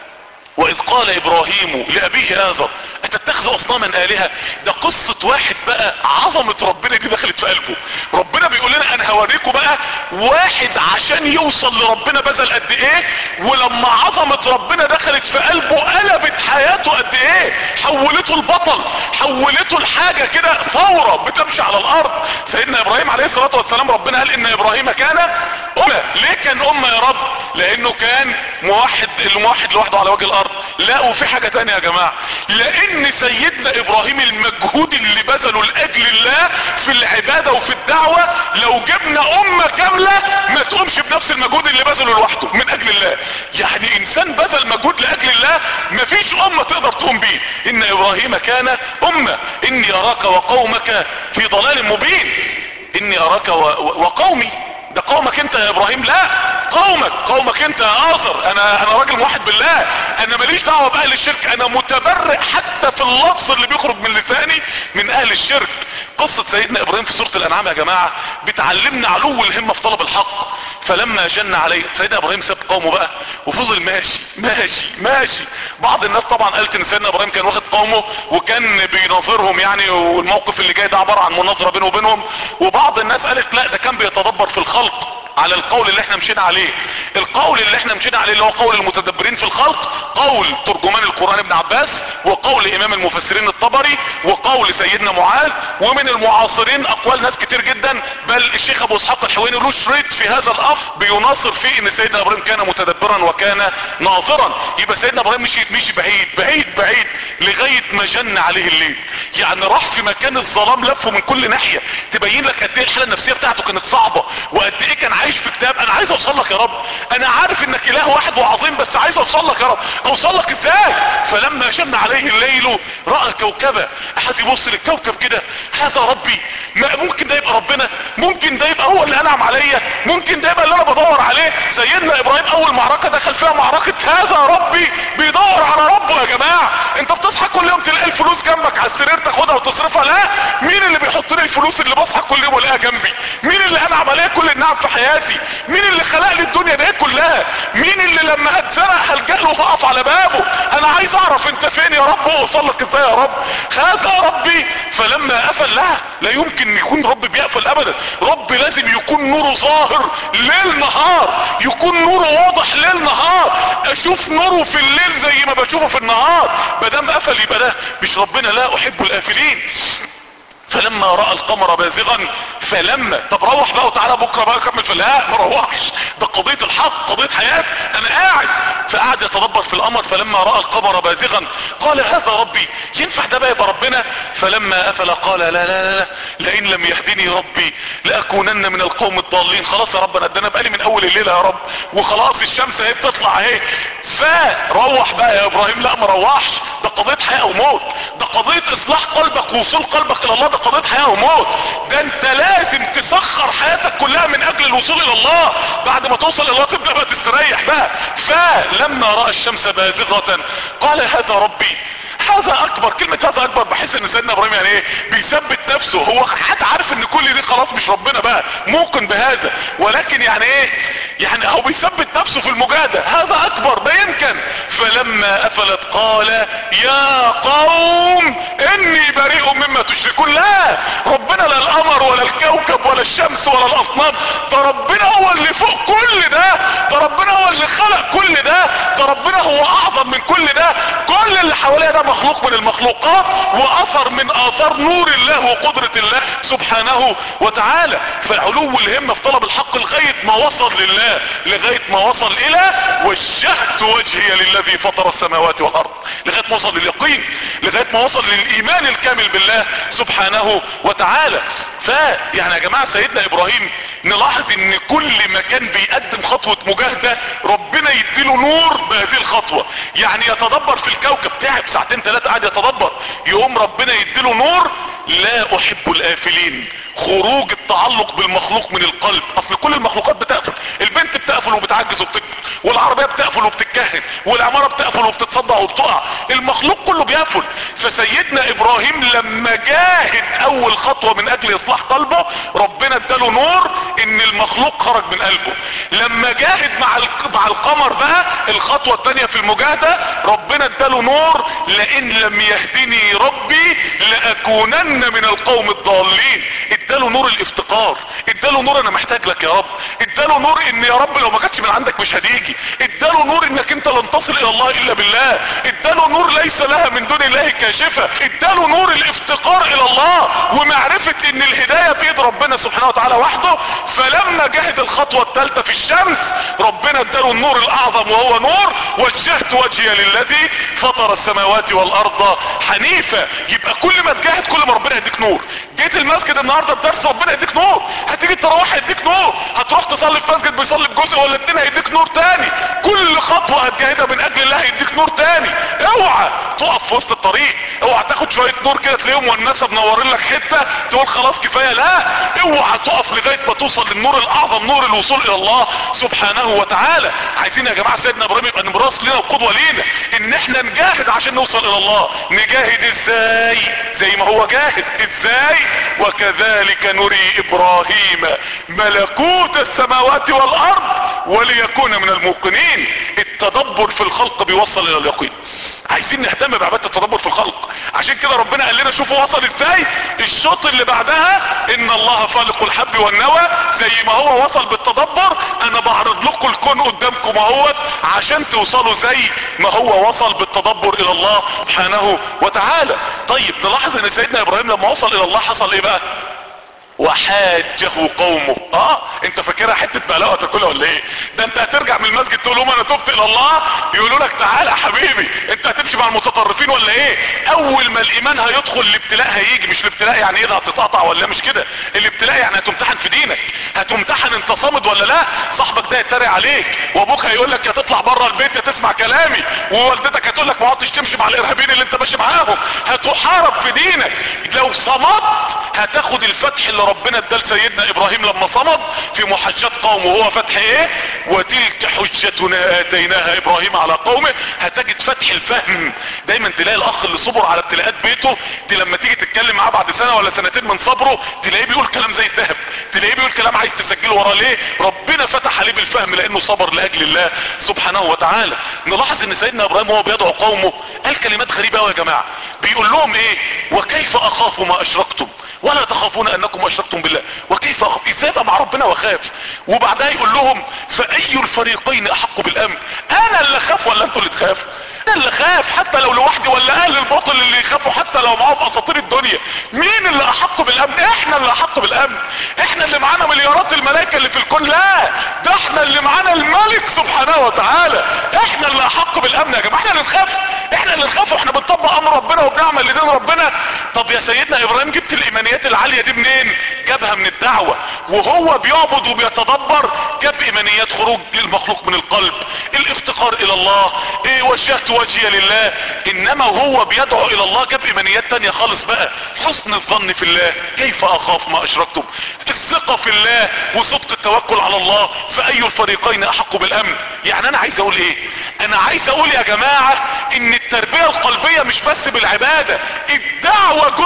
واذ قال ابراهيم لابيه اذر اتتخذ اصناما الهة ده قصة واحد بقى عظمة ربنا دي دخلت في قلبه ربنا بيقول لنا انا هوريكم بقى واحد عشان يوصل لربنا بذل قد ايه ولما عظمة ربنا دخلت في قلبه قلبت حياته قد ايه حولته البطل حولته لحاجة كده ثورة بتمشي على الارض سيدنا ابراهيم عليه الصلاة والسلام ربنا قال ان ابراهيم كان امة ليه كان امة يا رب لانه كان موحد الموحد لوحده على وجه الارض لا وفي حاجة تانية يا جماعة لان سيدنا ابراهيم المجهود اللي بذله لاجل الله في العبادة وفي الدعوة لو جبنا امة كاملة ما تقومش بنفس المجهود اللي بذله لوحده من اجل الله يعني انسان بذل مجهود لاجل الله مفيش امة تقدر تقوم بيه ان ابراهيم كان امة اني اراك وقومك في ضلال مبين اني اراك و... و... وقومي ده قومك انت يا ابراهيم لا قومك قومك انت يا اثر انا انا راجل موحد بالله انا ماليش دعوه باهل الشرك انا متبرئ حتى في اللفظ اللي بيخرج من لساني من اهل الشرك قصة سيدنا ابراهيم في سورة الانعام يا جماعة بتعلمنا علو الهمة في طلب الحق فلما جن عليه سيدنا ابراهيم ساب قومه بقى وفضل ماشي ماشي ماشي بعض الناس طبعا قالت ان سيدنا ابراهيم كان واخد قومه وكان بيناظرهم يعني والموقف اللي جاي ده عبارة عن مناظرة بينه وبينهم وبعض الناس قالت لا ده كان بيتدبر في الخلق على القول اللي احنا مشينا عليه القول اللي احنا مشينا عليه اللي هو قول المتدبرين في الخلق قول ترجمان القرآن ابن عباس وقول امام المفسرين الطبري وقول سيدنا معاذ ومن المعاصرين اقوال ناس كتير جدا بل الشيخ ابو اسحاق الحويني له شريط في هذا الامر بيناصر فيه ان سيدنا ابراهيم كان متدبرا وكان ناظرا يبقى سيدنا ابراهيم مشي مشي بعيد بعيد بعيد لغايه ما جن عليه الليل يعني راح في مكان الظلام لفه من كل ناحيه تبين لك قد ايه الحاله النفسيه بتاعته كانت صعبه وقد ايه كان عايش في كتاب انا عايز اوصل لك يا رب انا عارف انك اله واحد وعظيم بس عايز اوصل لك يا رب اوصل لك ازاي فلما جن عليه الليل راى كوكبا احد يبص للكوكب كده هذا ربي ما ممكن ده يبقى ربنا ممكن ده يبقى هو اللي انعم عليا ممكن ده يبقى اللي انا بدور عليه سيدنا ابراهيم اول معركه دخل فيها معركه هذا ربي بيدور على ربه يا جماعه انت بتصحى كل يوم تلاقي الفلوس جنبك على السرير تاخدها وتصرفها لا مين اللي بيحط لي الفلوس اللي بصحى كل يوم الاقيها جنبي مين اللي انعم عليا كل النعم في حياتي مين اللي خلق لي الدنيا دي كلها مين اللي لما هتزرع هلجأ له وهقف على بابه انا عايز اعرف انت فين يا رب واوصل لك ازاي يا رب هذا ربي فلما قفل لا لا يمكن يكون رب بيقفل ابدا رب لازم يكون نوره ظاهر ليل نهار يكون نوره واضح ليل نهار اشوف نوره في الليل زي ما بشوفه في النهار مادام قفل يبقى ده مش ربنا لا احب القافلين فلما رأى القمر بازغا فلما طب روح بقى وتعالى بكرة بقى كمل في لا ما روحش ده قضية الحق قضية حياة انا قاعد فقعد يتدبر في الامر فلما رأى القمر بازغا قال هذا ربي ينفع ده بقى يبقى ربنا فلما افل قال لا لا لا, لا لئن لم يهدني ربي لاكونن من القوم الضالين خلاص يا رب انا ادانا بقالي من اول الليلة يا رب وخلاص الشمس اهي بتطلع اهي فروح بقى يا ابراهيم لا ما روحش ده قضية حياة وموت ده قضية اصلاح قلبك ووصول قلبك الى الله ده قضية حياة وموت ده انت لازم تسخر حياتك كلها من اجل الوصول الى الله بعد ما توصل الى الله تبدأ بقى تستريح بقى فلما رأى الشمس بازغة قال هذا ربي هذا اكبر كلمة هذا اكبر بحس ان سيدنا ابراهيم يعني ايه بيثبت نفسه هو حتى عارف ان كل دي خلاص مش ربنا بقى موقن بهذا ولكن يعني ايه يعني هو بيثبت نفسه في المجاهدة هذا اكبر ده يمكن فلما افلت قال يا قوم اني بريء مما تشركون لا ربنا لا القمر ولا الكوكب ولا الشمس ولا الاصنام ده ربنا هو اللي فوق كل ده ده ربنا هو اللي خلق كل ده ده ربنا هو اعظم من كل ده كل اللي حواليا ده مخلوق من المخلوقات واثر من اثار نور الله وقدرة الله سبحانه وتعالى فعلو الهمة في طلب الحق لغاية ما وصل لله لغاية ما وصل الى وجهت وجهي للذي فطر السماوات والارض لغاية ما وصل لليقين لغاية ما وصل للايمان الكامل بالله سبحانه وتعالى فيعني يا جماعة سيدنا ابراهيم نلاحظ ان كل ما كان بيقدم خطوة مجاهدة ربنا يديله نور بهذه الخطوة يعني يتدبر في الكوكب تعب ساعتين ثلاثة قاعد يتدبر يقوم ربنا يديله نور لا احب الافلين خروج التعلق بالمخلوق من القلب اصل كل المخلوقات بتقفل البنت بتقفل وبتعجز وبتكبر والعربية بتقفل وبتتكهن والعمارة بتقفل وبتتصدع وبتقع المخلوق كله بيقفل فسيدنا ابراهيم لما جاهد اول خطوة من اجل اصلاح قلبه ربنا اداله نور ان المخلوق خرج من قلبه لما جاهد مع مع القمر بقى الخطوة التانية في المجاهدة ربنا اداله نور لان لم يهدني ربي لاكونن من القوم الضالين اداله نور الافتقار اداله نور انا محتاج لك يا رب اداله نور ان يا رب لو ما جاتش من عندك مش هتيجي اداله نور انك انت لن تصل الى الله الا بالله اداله نور ليس لها من دون الله كاشفة اداله نور الافتقار الى الله ومعرفة ان الهداية بيد ربنا سبحانه وتعالى وحده فلما جاهد الخطوة الثالثة في الشمس ربنا اداله النور الاعظم وهو نور وجهت وجهي للذي فطر السماوات والارض حنيفة يبقى كل ما تجاهد كل ما ربنا يديك نور جيت المسجد النهاردة الدرس ربنا يديك نور هتيجي تروح يديك نور هتروح تصلي في مسجد بيصلي بجزء ولا اتنين هيديك نور تاني كل خطوة هتجاهدها من اجل الله هيديك نور تاني اوعى تقف في وسط الطريق اوعى تاخد شوية نور كده تلاقيهم والناس منورين لك حتة تقول خلاص كفاية لا اوعى تقف لغاية ما توصل للنور الاعظم نور الوصول الى الله سبحانه وتعالى عايزين يا جماعة سيدنا ابراهيم يبقى نبراس لنا وقدوة لينا ان احنا نجاهد عشان نوصل الى الله نجاهد ازاي زي ما هو جاهد ازاي وكذلك نري ابراهيم ملكوت السماوات والارض وليكون من الموقنين التدبر في الخلق بيوصل الى اليقين عايزين نهتم بعبادة التدبر في الخلق عشان كده ربنا قال لنا شوفوا وصل ازاي الشوط اللي بعدها ان الله فالق الحب والنوى زي ما هو وصل بالتدبر انا بعرض لكم الكون قدامكم اهوت عشان توصلوا زي ما هو وصل بالتدبر الى الله سبحانه وتعالى طيب نلاحظ ان سيدنا ابراهيم لما وصل الى الله حصل ايه بقى وحاجه قومه اه انت فاكرها حته بقلاوه تاكلها ولا ايه ده انت هترجع من المسجد تقول لهم انا تبت الى الله يقولوا لك تعالى يا حبيبي انت هتمشي مع المتطرفين ولا ايه اول ما الايمان هيدخل الابتلاء هيجي مش الابتلاء يعني ايه ده هتتقطع ولا مش كده الابتلاء يعني هتمتحن في دينك هتمتحن انت صامد ولا لا صاحبك ده يتريق عليك وابوك هيقول لك يا تطلع بره البيت يا تسمع كلامي ووالدتك هتقول لك ما عدتش تمشي مع الارهابيين اللي انت ماشي معاهم هتحارب في دينك لو صمت هتاخد الفتح اللي ربنا ادى لسيدنا ابراهيم لما صمد في محجات قومه وهو فتح ايه وتلك حجتنا اتيناها ابراهيم على قومه هتجد فتح الفهم دايما تلاقي الاخ اللي صبر على ابتلاءات بيته دي لما تيجي تتكلم معاه بعد سنة ولا سنتين من صبره تلاقيه بيقول كلام زي الذهب تلاقيه بيقول كلام عايز تسجله وراه ليه ربنا فتح عليه بالفهم لانه صبر لاجل الله سبحانه وتعالى نلاحظ ان سيدنا ابراهيم وهو بيدعو قومه قال كلمات غريبة قوي يا جماعة بيقول لهم ايه وكيف اخاف ما اشركتم ولا تخافون انكم اشركتم بالله وكيف اخاف ازاي ابقى مع ربنا واخاف وبعدها يقول لهم فاي الفريقين احق بالامن انا اللي اخاف ولا انتوا اللي تخافوا انا اللي اخاف حتى لو لوحدي ولا اهل الباطل اللي يخافوا حتى لو معاهم اساطير الدنيا مين اللي احق بالامن احنا اللي احق بالامن احنا اللي معانا مليارات الملائكه اللي في الكون لا ده احنا اللي معانا الملك سبحانه وتعالى احنا اللي احق بالامن يا جماعه احنا اللي نخاف احنا اللي نخاف واحنا بنطبق امر ربنا وبنعمل لدين ربنا طب يا سيدنا ابراهيم جبت الايمانيات العاليه دي منين جابها من الدعوه وهو بيعبد وبيتدبر جاب ايمانيات خروج المخلوق من القلب الافتقار الى الله ايه وجهت وجهي لله انما هو بيدعو الى الله جاب ايمانيات تانية خالص بقى حسن الظن في الله كيف اخاف ما اشركتم الثقة في الله وصدق التوكل على الله فاي الفريقين احق بالامن يعني انا عايز اقول ايه انا عايز اقول يا جماعة ان التربية القلبية مش بس بالعبادة الدعوة جزء من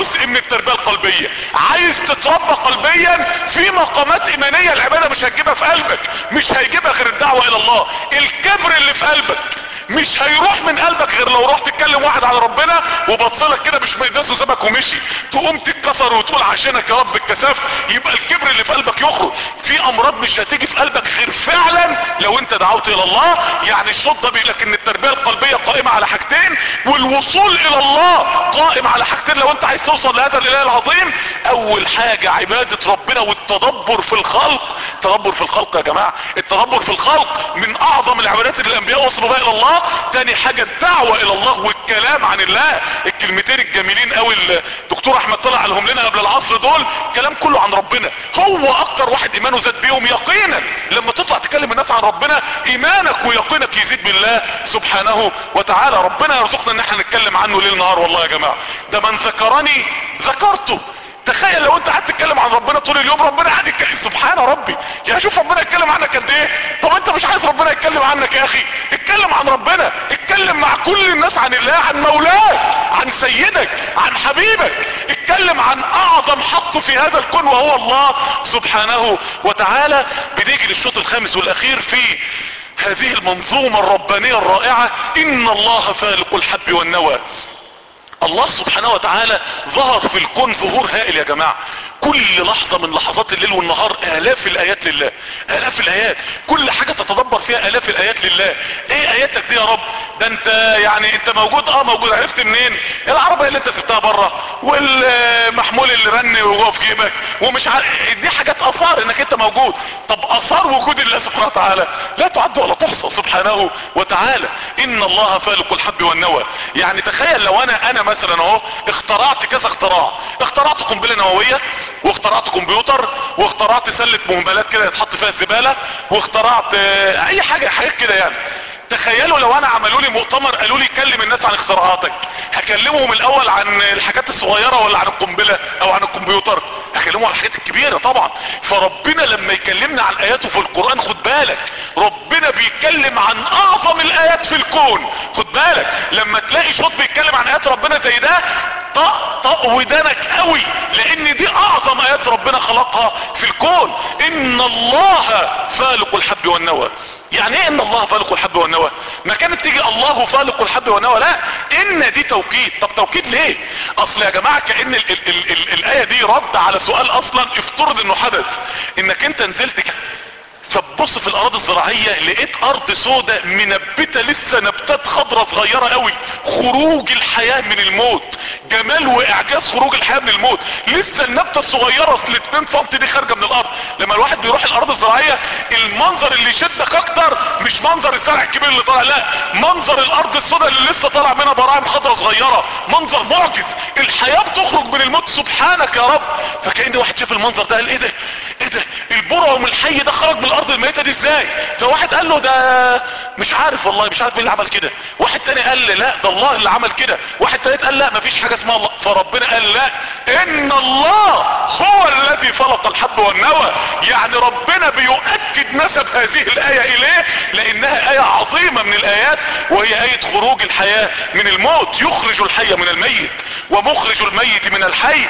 التربية القلبية عايز تتربى قلبيا في مقامات ايمانية العبادة مش هتجيبها في قلبك مش هيجيبها غير الدعوة الى الله الكبر اللي في قلبك مش هيروح من قلبك غير لو رحت تتكلم واحد على ربنا وبصلك كده مش مقدس وسابك ومشي تقوم تتكسر وتقول عشانك يا رب اتكسفت يبقى الكبر اللي في قلبك يخرج في امراض مش هتيجي في قلبك غير فعلا لو انت دعوت الى الله يعني الشوط ده بيقول لك ان التربيه القلبيه قائمه على حاجتين والوصول الى الله قائم على حاجتين لو انت عايز توصل لهذا الاله العظيم اول حاجه عباده ربنا والتدبر في الخلق التدبر في الخلق يا جماعه التدبر في الخلق من اعظم العبادات اللي الانبياء وصلوا بها الى الله تاني حاجه الدعوه الى الله والكلام عن الله الكلمتين الجميلين قوي الدكتور احمد طلع عليهم لنا قبل العصر دول كلام كله عن ربنا هو اكتر واحد ايمانه زاد بيهم يقينا لما تطلع تكلم الناس عن ربنا ايمانك ويقينك يزيد بالله سبحانه وتعالى ربنا يرزقنا ان احنا نتكلم عنه ليل نهار والله يا جماعه ده من ذكرني ذكرته تخيل لو انت قاعد تتكلم عن ربنا طول اليوم ربنا قاعد يتكلم سبحان ربي يا شوف ربنا يتكلم عنك قد ايه طب انت مش عايز ربنا يتكلم عنك يا اخي اتكلم عن ربنا اتكلم مع كل الناس عن الله عن مولاك عن سيدك عن حبيبك اتكلم عن اعظم حق في هذا الكون وهو الله سبحانه وتعالى بنيجي للشوط الخامس والاخير في هذه المنظومة الربانية الرائعة ان الله فالق الحب والنوى الله سبحانه وتعالى ظهر في الكون ظهور هائل يا جماعة كل لحظة من لحظات الليل والنهار الاف الايات لله الاف الايات كل حاجة تتدبر فيها الاف الايات لله ايه اياتك دي يا رب ده انت يعني انت موجود اه موجود عرفت منين العربية اللي انت سبتها بره والمحمول اللي رن وجوه في جيبك ومش عارف دي حاجات اثار انك انت موجود طب اثار وجود الله سبحانه وتعالى لا تعد ولا تحصى سبحانه وتعالى ان الله فالق الحب والنوى يعني تخيل لو انا انا مثلا اهو اخترعت كذا اختراع اخترعت قنبله نوويه واخترعت كمبيوتر واخترعت سله مهملات كده يتحط فيها الزباله واخترعت اه اي حاجه حاجات كده يعني تخيلوا لو انا عملوا لي مؤتمر قالوا لي كلم الناس عن اختراعاتك هكلمهم الاول عن الحاجات الصغيره ولا عن القنبله او عن الكمبيوتر هكلمهم عن الحاجات الكبيره طبعا فربنا لما يكلمنا عن اياته في القران خد بالك ربنا بيتكلم عن اعظم الايات في الكون خد بالك لما تلاقي شوط بيتكلم عن ايات ربنا زي ده طق طق ودانك قوي لان دي اعظم ايات ربنا خلقها في الكون ان الله فالق الحب والنوى يعني ايه ان الله فالق الحب والنوى ما كانت تيجي الله فالق الحب والنوى لا ان دي توكيد طب توكيد ليه اصل يا جماعة كأن ال ال ال ال الاية دي رد على سؤال اصلا افترض انه حدث انك انت نزلت ك... فتبص في الاراضي الزراعية لقيت ارض سودة منبتة لسه نبتات خضرة صغيرة قوي خروج الحياة من الموت جمال واعجاز خروج الحياة من الموت لسه النبتة الصغيرة ال 2 سم دي خارجة من الارض لما الواحد بيروح الارض الزراعية المنظر اللي يشدك اكتر مش منظر الزرع الكبير اللي طالع لا منظر الارض السوداء اللي لسه طالع منها براعم خضرة صغيرة منظر معجز الحياة بتخرج من الموت سبحانك يا رب فكأن واحد شاف المنظر ده قال ايه ده ايه ده البرعم الحي ده خرج من الارض الميتة دي ازاي فواحد قال له ده مش عارف والله مش عارف مين اللي عمل كده واحد تاني قال لا ده الله اللي عمل كده واحد تالت قال لا مفيش حاجة اسمها الله فربنا قال لا ان الله هو الذي فلق الحب والنوى يعني ربنا بيؤكد نسب هذه الاية اليه لانها اية عظيمة من الايات وهي اية خروج الحياة من الموت يخرج الحي من الميت ومخرج الميت من الحي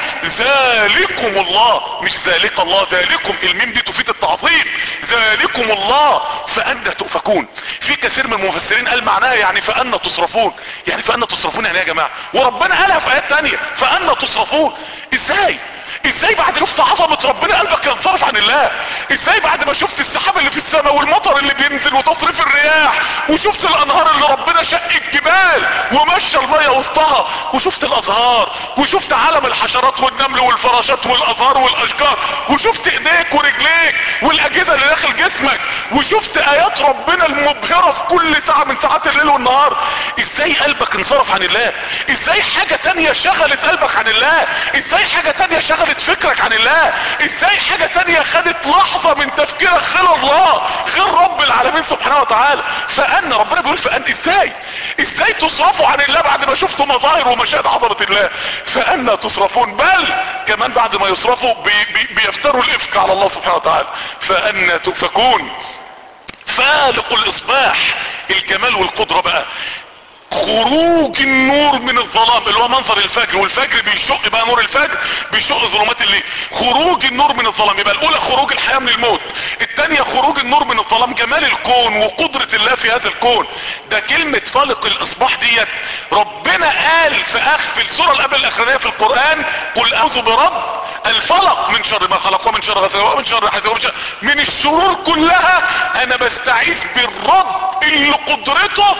ذلكم الله مش ذلك الله ذلكم الميم دي تفيد التعظيم ذلكم الله فأنا تؤفكون في كثير من المفسرين قال معناها يعني فأنا تصرفون يعني فأنا تصرفون يعني يا جماعة وربنا قالها في آيات تانية فأنا تصرفون ازاي ازاي بعد شفت عظمة ربنا قلبك ينصرف عن الله ازاي بعد ما شفت السحاب اللي في السماء والمطر اللي بينزل وتصريف الرياح وشفت الانهار اللي ربنا شق الجبال ومشى المية وسطها وشفت الازهار وشفت عالم الحشرات والنمل والفراشات والازهار والاشجار وشفت ايديك ورجليك والاجهزة اللي داخل جسمك وشفت ايات ربنا المبهرة في كل ساعة من ساعات الليل والنهار ازاي قلبك انصرف عن الله ازاي حاجة تانية شغلت قلبك عن الله ازاي حاجة تانية شغلت فكرك عن الله ازاي حاجة تانية خدت لحظة من تفكيرك غير الله غير رب العالمين سبحانه وتعالى فأنا ربنا بيقول فأنا ازاي ازاي تصرفوا عن الله بعد ما شفتوا مظاهر ومشاهد عظمة الله فأنا تصرفون بل كمان بعد ما يصرفوا بي بي بيفتروا الافك على الله سبحانه وتعالى فأنا تؤفكون فالق الاصباح الجمال والقدرة بقى خروج النور من الظلام اللي هو منظر الفجر والفجر بيشق بقى نور الفجر بيشق ظلمات الليل خروج النور من الظلام يبقى الاولى خروج الحياة من الموت الثانية خروج النور من الظلام جمال الكون وقدرة الله في هذا الكون ده كلمة فالق الاصباح ديت ربنا قال في اخر في السورة اللي قبل الاخرانية في القرآن قل اعوذ برب الفلق من شر ما خلق ومن شر غسل ومن شر حسد ومن شر من الشرور كلها انا بستعيذ بالرب اللي قدرته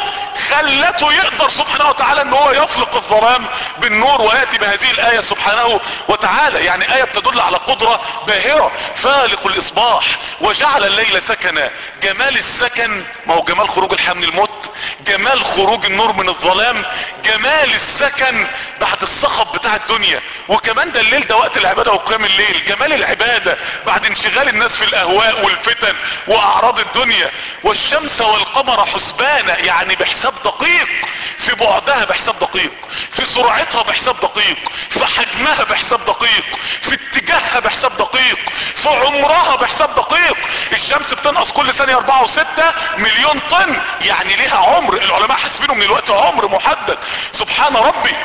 خلته يقدر سبحانه وتعالى ان هو يفلق الظلام بالنور وياتي بهذه الايه سبحانه وتعالى يعني ايه بتدل على قدره باهره فالق الاصباح وجعل الليل سكنا جمال السكن ما هو جمال خروج الحياه من الموت جمال خروج النور من الظلام جمال السكن بعد الصخب بتاع الدنيا وكمان ده الليل ده وقت العباده وقيام الليل جمال العباده بعد انشغال الناس في الاهواء والفتن واعراض الدنيا والشمس والقمر حسبانا يعني بحساب دقيق في بعدها بحساب دقيق في سرعتها بحساب دقيق في حجمها بحساب دقيق في اتجاهها بحساب دقيق في عمرها بحساب دقيق الشمس بتنقص كل ثانية اربعة وستة مليون طن يعني ليها عمر العلماء حاسبينه من الوقت عمر محدد سبحان ربي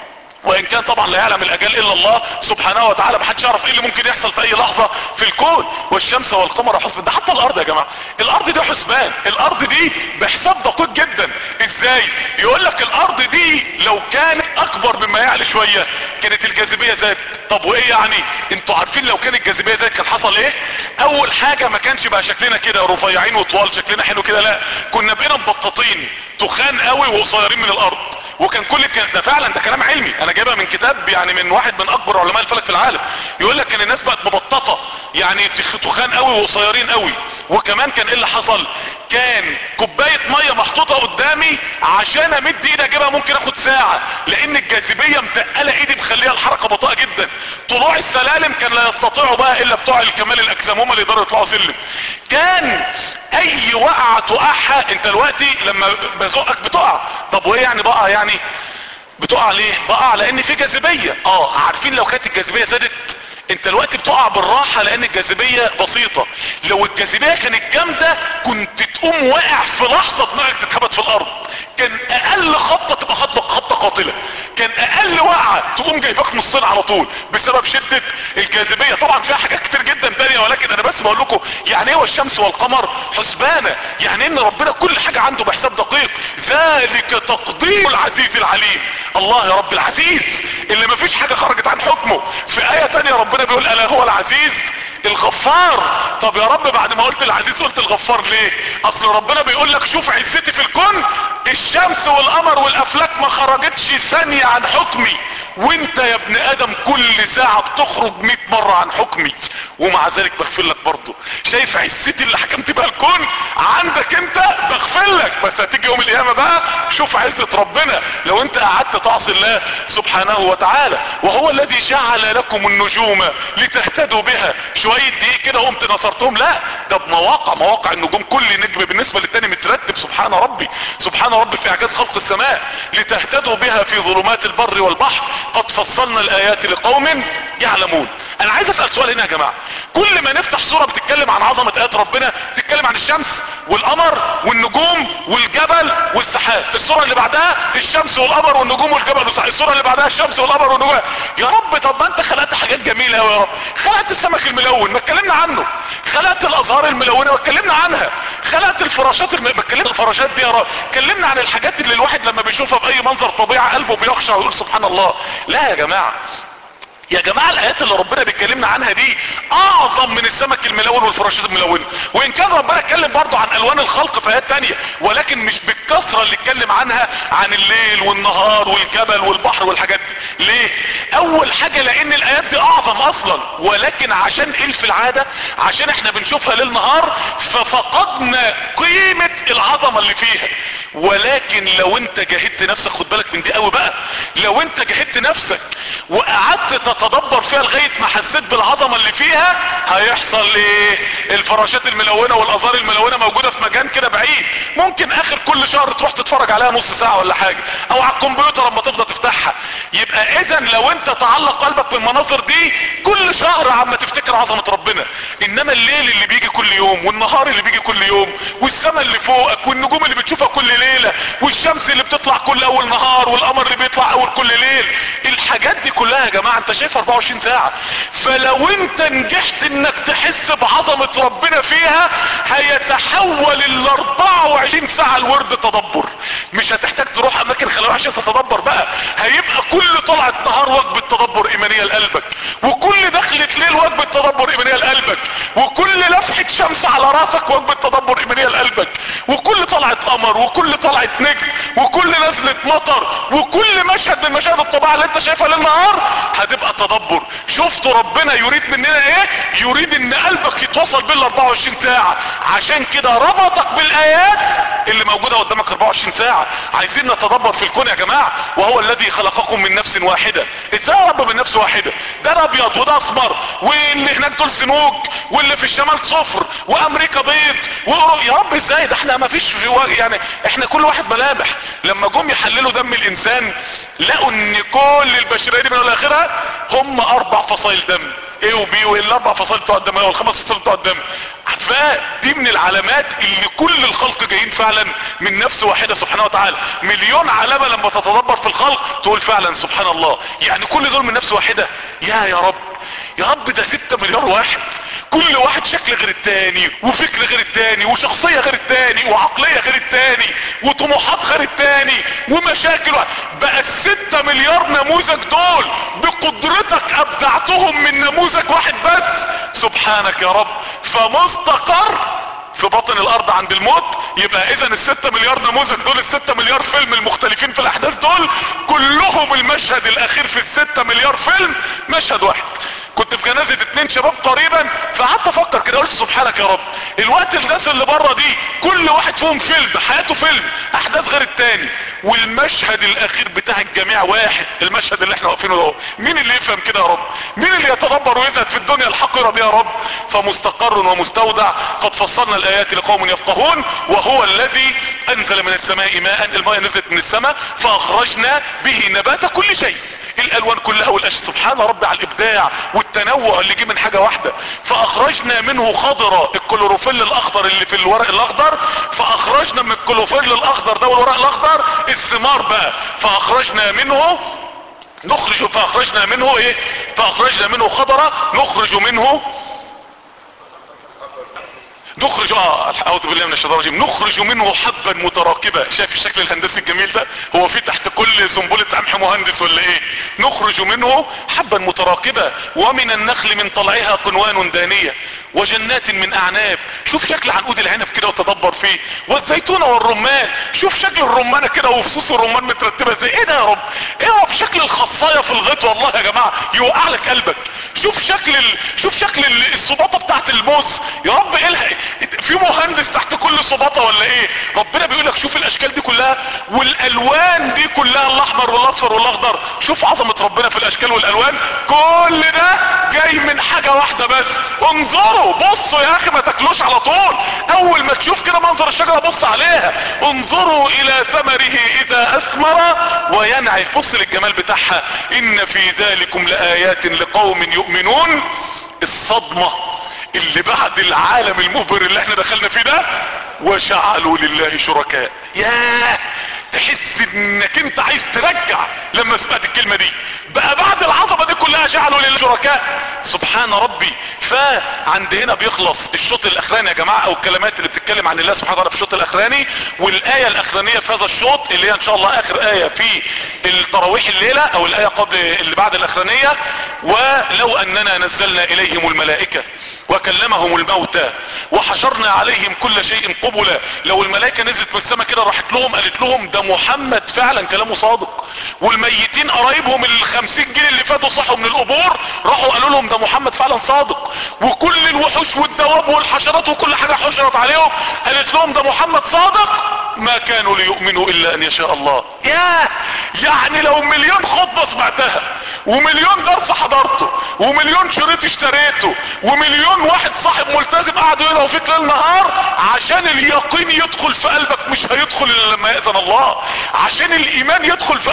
وان كان طبعا لا يعلم الاجال الا الله سبحانه وتعالى محدش يعرف ايه اللي ممكن يحصل في اي لحظة في الكون والشمس والقمر حسبان ده حتى الارض يا جماعة الارض دي حسبان الارض دي بحساب دقيق جدا ازاي يقول لك الارض دي لو كانت اكبر مما يعلى شوية كانت الجاذبية زادت طب وايه يعني انتوا عارفين لو كانت الجاذبية زادت كان حصل ايه اول حاجة ما كانش بقى شكلنا كده رفيعين وطوال شكلنا حلو كده لا كنا بقينا مبططين تخان قوي وقصيرين من الارض وكان كل الكلام ده فعلا ده كلام علمي انا جايبها من كتاب يعني من واحد من اكبر علماء الفلك في العالم يقول لك ان الناس بقت مبططه يعني تخان قوي وقصيرين قوي وكمان كان ايه اللي حصل كان كوبايه ميه محطوطه قدامي عشان امد ايدي اجيبها ممكن اخد ساعه لان الجاذبيه متقله ايدي مخليها الحركه بطيئه جدا طلوع السلالم كان لا يستطيعوا بقى الا بتوع الكمال الاجسام هم اللي يقدروا يطلعوا سلم كان اي وقعه تقعها انت دلوقتي لما بزقك بتقع طب وايه يعني بقى يعني بتقع ليه بقع لان في جاذبية اه عارفين لو كانت الجاذبية زادت انت الوقت بتقع بالراحة لان الجاذبية بسيطة لو الجاذبية كانت جامدة كنت تقوم واقع في لحظة دماغك تتهبط في الارض كان اقل خبطة تبقى خبطة خبطة قاتلة كان اقل وقعة تقوم جايبك نصين على طول بسبب شدة الجاذبية طبعا فيها حاجات كتير جدا تانية ولكن انا بس بقول لكم يعني ايه والشمس والقمر حسبانة يعني ان ربنا كل حاجة عنده بحساب دقيق ذلك تقدير العزيز العليم الله يا رب العزيز اللي مفيش حاجة خرجت عن حكمه في اية تانية ربنا بيقول الا هو العزيز الغفار طب يا رب بعد ما قلت العزيز قلت الغفار ليه اصل ربنا بيقول لك شوف عزتي في الكون الشمس والقمر والافلاك ما خرجتش ثانية عن حكمي وانت يا ابن ادم كل ساعة بتخرج 100 مرة عن حكمي ومع ذلك بغفر لك برضه شايف عزتي اللي حكمت بها الكون عندك انت بغفر لك بس هتيجي يوم القيامة بقى شوف عزة ربنا لو انت قعدت تعصي الله سبحانه وتعالى وهو الذي جعل لكم النجوم لتهتدوا بها شوية دقيق كده قمت نصرتهم لا ده بمواقع مواقع النجوم كل نجم بالنسبة للتاني مترتب سبحان ربي سبحان ربي في اعجاز خلق السماء لتهتدوا بها في ظلمات البر والبحر قد فصلنا الايات لقوم يعلمون انا عايز اسأل سؤال هنا يا جماعة كل ما نفتح صورة بتتكلم عن عظمة ايات ربنا تتكلم عن الشمس والقمر والنجوم والجبل والسحاب الصورة اللي بعدها الشمس والقمر والنجوم والجبل والسحاب الصورة اللي بعدها الشمس والقمر والنجوم يا رب طب ما انت خلقت حاجات جميلة قوي يا رب خلقت السمك الملون ما اتكلمنا عنه خلقت الازهار الملونة واتكلمنا عنها خلقت الفراشات الم... ما اتكلمنا الفراشات دي يا رب اتكلمنا عن الحاجات اللي الواحد لما بيشوفها في اي منظر طبيعة قلبه بيخشع ويقول سبحان الله لا يا جماعة يا جماعة الايات اللي ربنا بيتكلمنا عنها دي اعظم من السمك الملون والفراشات الملونة وان كان ربنا اتكلم برضو عن الوان الخلق في ايات تانية ولكن مش بالكثرة اللي اتكلم عنها عن الليل والنهار والجبل والبحر والحاجات دي ليه اول حاجة لان الايات دي اعظم اصلا ولكن عشان ايه في العادة عشان احنا بنشوفها ليل نهار ففقدنا قيمة العظمة اللي فيها ولكن لو انت جاهدت نفسك خد بالك من دي قوي بقى لو انت جاهدت نفسك وقعدت تتدبر فيها لغاية ما حسيت بالعظمة اللي فيها هيحصل ايه الفراشات الملونة والازار الملونة موجودة في مكان كده بعيد ممكن اخر كل شهر تروح تتفرج عليها نص ساعة ولا حاجة او على الكمبيوتر اما تفضل تفتحها بتاعها يبقى اذا لو انت تعلق قلبك بالمناظر دي كل شهر عم تفتكر عظمة ربنا انما الليل اللي بيجي كل يوم والنهار اللي بيجي كل يوم والسماء اللي فوقك والنجوم اللي بتشوفها كل ليلة والشمس اللي بتطلع كل اول نهار والقمر اللي بيطلع اول كل ليل الحاجات دي كلها يا جماعة انت شايف 24 ساعة فلو انت نجحت انك تحس بعظمة ربنا فيها هيتحول ال 24 ساعة الورد تدبر مش هتحتاج تروح اماكن خلوية عشان تتدبر بقى هيبقى كل طلعة نهار وجبة تدبر ايمانية لقلبك وكل دخلة ليل وجبة تدبر ايمانية لقلبك وكل لفحة شمس على راسك وجبة تدبر ايمانية لقلبك وكل طلعة قمر وكل طلعة نجم وكل نزلة مطر وكل مشهد من مشاهد الطبيعة اللي انت شايفها للنهار هتبقى تدبر شفت ربنا يريد مننا ايه يريد ان قلبك يتوصل بال 24 ساعة عشان كده ربطك بالايات اللي موجودة قدامك 24 ساعة عايزين نتدبر في الكون يا جماعة وهو الذي خلقكم من نفس واحدة ازاي يا رب من نفس واحدة ده ابيض وده اسمر واللي هناك دول سنوج واللي في الشمال صفر وامريكا بيض وأورو- يا رب ازاي ده احنا ما فيش يعني احنا كل واحد ملامح لما جم يحللوا دم الانسان لقوا ان كل البشريه دي من اول لاخرها هم اربع فصائل دم ايه وبي وايه الاربع فصائل بتوع الدم والخمس فصائل بتوع الدم فدي من العلامات اللي كل الخلق جايين فعلا من نفس واحده سبحانه وتعالى مليون علامه لما تتدبر في الخلق تقول فعلا سبحان الله يعني كل دول من نفس واحده يا يا رب يا رب ده ستة مليار واحد كل واحد شكل غير التاني وفكر غير التاني وشخصية غير التاني وعقلية غير التاني وطموحات غير التاني ومشاكل بقى الستة مليار نموذج دول بقدرتك ابدعتهم من نموذج واحد بس سبحانك يا رب فمستقر في باطن الارض عند الموت يبقى اذا الستة مليار نموذج دول الستة مليار فيلم المختلفين في الاحداث دول كلهم المشهد الاخير في الستة مليار فيلم مشهد واحد كنت في جنازة اتنين شباب قريبا فقعدت افكر كده قلت سبحانك يا رب الوقت الناس اللي بره دي كل واحد فيهم فيلم حياته فيلم احداث غير التاني والمشهد الاخير بتاع الجميع واحد المشهد اللي احنا واقفينه ده مين اللي يفهم كده يا رب مين اللي يتدبر ويزهد في الدنيا الحقيرة دي يا رب فمستقر ومستودع قد فصلنا الايات لقوم يفقهون وهو الذي انزل من السماء ماء الماء نزلت من السماء فاخرجنا به نبات كل شيء الالوان كلها والاشياء سبحان ربي على الابداع والتنوع اللي جه من حاجة واحدة فاخرجنا منه خضرة الكلوروفيل الاخضر اللي في الورق الاخضر فاخرجنا من الكلوروفيل الاخضر ده والورق الاخضر الثمار بقى فاخرجنا منه نخرج فاخرجنا منه ايه فاخرجنا منه خضرة نخرج منه نخرج اه اعوذ بالله من الشيطان الرجيم نخرج منه حبا متراكبا شايف الشكل الهندسي الجميل ده هو في تحت كل سنبلة قمح مهندس ولا ايه نخرج منه حبا متراكبا ومن النخل من طلعها قنوان دانية وجنات من اعناب شوف شكل عنقود العنب كده وتدبر فيه والزيتون والرمان شوف شكل الرمانة كده وفصوص الرمان مترتبة ازاي ايه ده يا رب ايه يا رب شكل الخصاية في الغيط والله يا جماعة يوقع لك قلبك شوف شكل ال... شوف شكل ال- الصباطة بتاعت الموز يا رب ايه الها- في مهندس تحت كل صباطة ولا ايه ربنا بيقول لك شوف الاشكال دي كلها والالوان دي كلها الاحمر والاصفر والاخضر شوف عظمة ربنا في الاشكال والالوان كل ده جاي من حاجة واحدة بس انظروا بصوا يا اخي ما تاكلوش على طول اول ما تشوف كده منظر الشجرة بص عليها انظروا الى ثمره اذا اثمر وينعي بص للجمال بتاعها ان في ذلكم لايات لقوم يؤمنون الصدمة اللي بعد العالم المبهر اللي احنا دخلنا فيه ده وجعلوا لله شركاء ياه تحس انك انت عايز ترجع لما سمعت الكلمة دي بقى بعد العظمة دي كلها جعلوا لله شركاء سبحان ربي فعند هنا بيخلص الشوط الاخراني يا جماعة او الكلمات اللي بتتكلم عن الله سبحانه وتعالى في الشوط الاخراني والاية الاخرانية في هذا الشوط اللي هي ان شاء الله اخر اية في التراويح الليلة او الاية قبل اللي بعد الاخرانية ولو اننا نزلنا اليهم الملائكة وكلمهم الموتى وحشرنا عليهم كل شيء قبلا لو الملائكة نزلت من السماء كده راحت لهم قالت لهم ده محمد فعلا كلامه صادق والميتين قرايبهم الخمسين جيل اللي فاتوا صحوا من القبور راحوا قالوا لهم ده محمد فعلا صادق وكل الوحوش والدواب والحشرات وكل حاجة حشرت عليهم قالت لهم ده محمد صادق ما كانوا ليؤمنوا الا ان يشاء الله ياه يعني لو مليون خطبة سمعتها ومليون درس حضرته ومليون شريط اشتريته ومليون واحد صاحب ملتزم قعدوا يقرأوا فيك ليل نهار عشان اليقين يدخل في قلبك مش هيدخل الا لما يأذن الله عشان الايمان يدخل في قلبك مش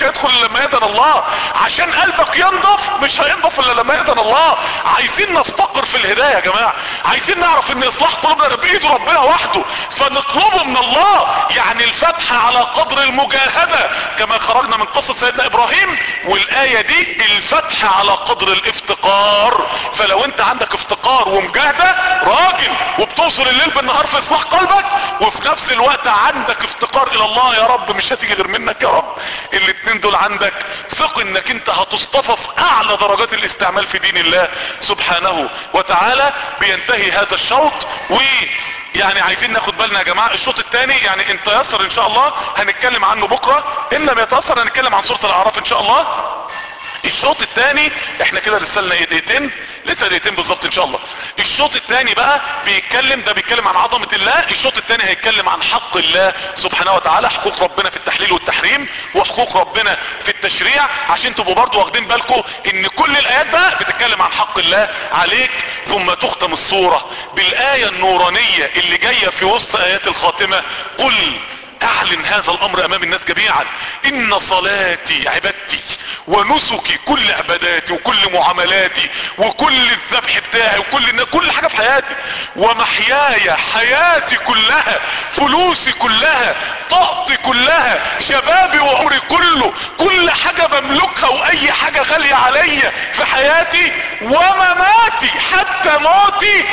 مش هيدخل الا لما يأذن الله عشان قلبك ينضف مش هينضف الا لما يأذن الله عايزين نفتقر في الهداية يا جماعة عايزين نعرف ان اصلاح قلوبنا ده بايد ربنا وحده فنطلبه من الله يعني الفتح على قدر المجاهدة كما خرجنا من قصة سيدنا ابراهيم والاية دي الفتح على قدر الافتقار فلو انت عندك افتقار ومجاهدة راجل وبتوصل الليل بالنهار في اصلاح قلبك وفي نفس الوقت عندك افتقار الى الله يا رب مش هتيجي غير منك يا رب الاتنين دول عندك ثق انك انت هتصطفى في اعلى درجات الاستعمال في دين الله سبحانه وتعالى بينتهي هذا الشوط و يعني عايزين ناخد بالنا يا جماعة الشوط الثاني يعني ان تيسر ان شاء الله هنتكلم عنه بكرة ان لم يتيسر هنتكلم عن سورة الاعراف ان شاء الله الشوط الثاني احنا كده لسه لنا ايه دقيقتين لسه دقيقتين بالظبط ان شاء الله الشوط الثاني بقى بيتكلم ده بيتكلم عن عظمة الله الشوط الثاني هيتكلم عن حق الله سبحانه وتعالى حقوق ربنا في التحليل والتحريم وحقوق ربنا في التشريع عشان تبقوا برضو واخدين بالكم ان كل الايات بقى بتتكلم عن حق الله عليك ثم تختم الصورة بالاية النورانية اللي جاية في وسط ايات الخاتمة قل اعلن هذا الامر امام الناس جميعا ان صلاتي عبادتي ونسكي كل عباداتي وكل معاملاتي وكل الذبح بتاعي وكل كل حاجة في حياتي ومحياي حياتي كلها فلوسي كلها طاقتي كلها شبابي وعمري كله كل حاجة بملكها واي حاجة غالية عليا في حياتي ومماتي حتى موتي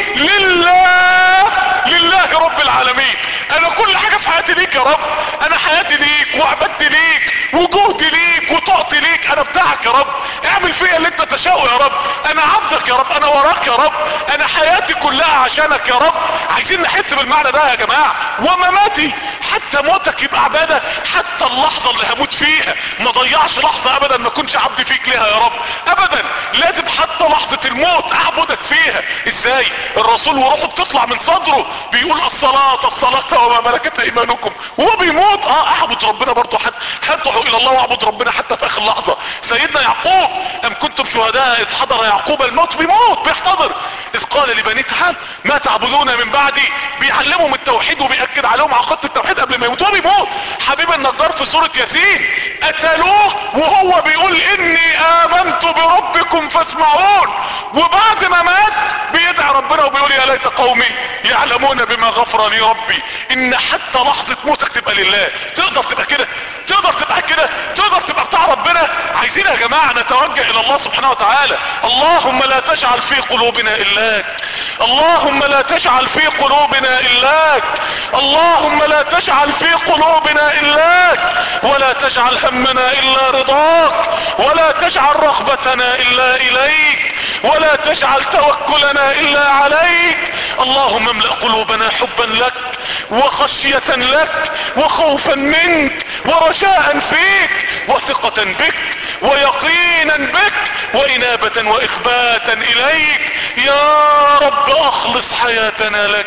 لله لله رب العالمين انا كل حاجة في حياتي ليك يا رب انا حياتي ليك وعبادتي ليك وجهدي ليك وطاقتي ليك انا بتاعك يا رب اعمل فيا اللي انت تشاءه يا رب انا عبدك يا رب انا وراك يا رب انا حياتي كلها عشانك يا رب عايزين نحس بالمعنى ده يا جماعة ومماتي حتى موتك يبقى عبادة حتى اللحظة اللي هموت فيها ما ضيعش لحظة ابدا ما كنش عبد فيك ليها يا رب ابدا لازم حتى لحظة الموت اعبدك فيها ازاي الرسول وروحه بتطلع من صدره بيقول الصلاة الصلاة وما ملكت ايمانكم وهو بيموت اه اعبد ربنا برضه حتى هدعو الى الله واعبد ربنا حتى في اخر لحظة سيدنا يعقوب ام كنتم شهداء اذ حضر يعقوب الموت بيموت بيحتضر اذ قال لبني تعال ما تعبدون من بعدي بيعلمهم التوحيد وبيأكد عليهم عقيدة التوحيد قبل ما يموت هو بيموت حبيب النجار في سورة ياسين قتلوه وهو بيقول اني امنت بربكم فاسمعون وبعد ما مات بيدعي ربنا وبيقول يا ليت قومي يعلمون بما غفر لي ربي ان حتى لحظة موتك تبقى لله تقدر تبقى كده تقدر تبقى كده تقدر تبقى بتاع ربنا عايزين يا جماعة نتوجه الى الله سبحانه وتعالى اللهم لا تجعل في قلوبنا الاك اللهم لا تجعل في قلوبنا الاك اللهم لا تجعل في قلوبنا الاك ولا تجعل همنا الا رضاك ولا تجعل رغبتنا الا اليك ولا تجعل توكلنا الا عليك اللهم املأ قلوبنا حبا لك وخشية لك وخوفا منك ورجاء فيك وثقة بك ويقينا بك وانابة واخباتا اليك يا رب اخلص حياتنا لك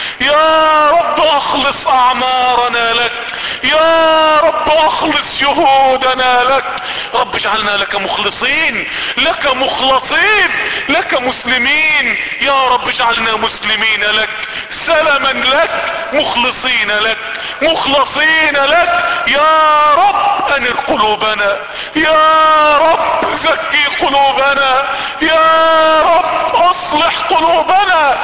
يا رب اخلص اعمارنا لك يا رب اخلص جهودنا لك رب اجعلنا لك مخلصين لك مخلصين لك مسلمين يا رب اجعلنا مسلمين لك سلما لك مخلصين لك مخلصين لك يا رب انر قلوبنا يا رب زكي قلوبنا يا رب اصلح قلوبنا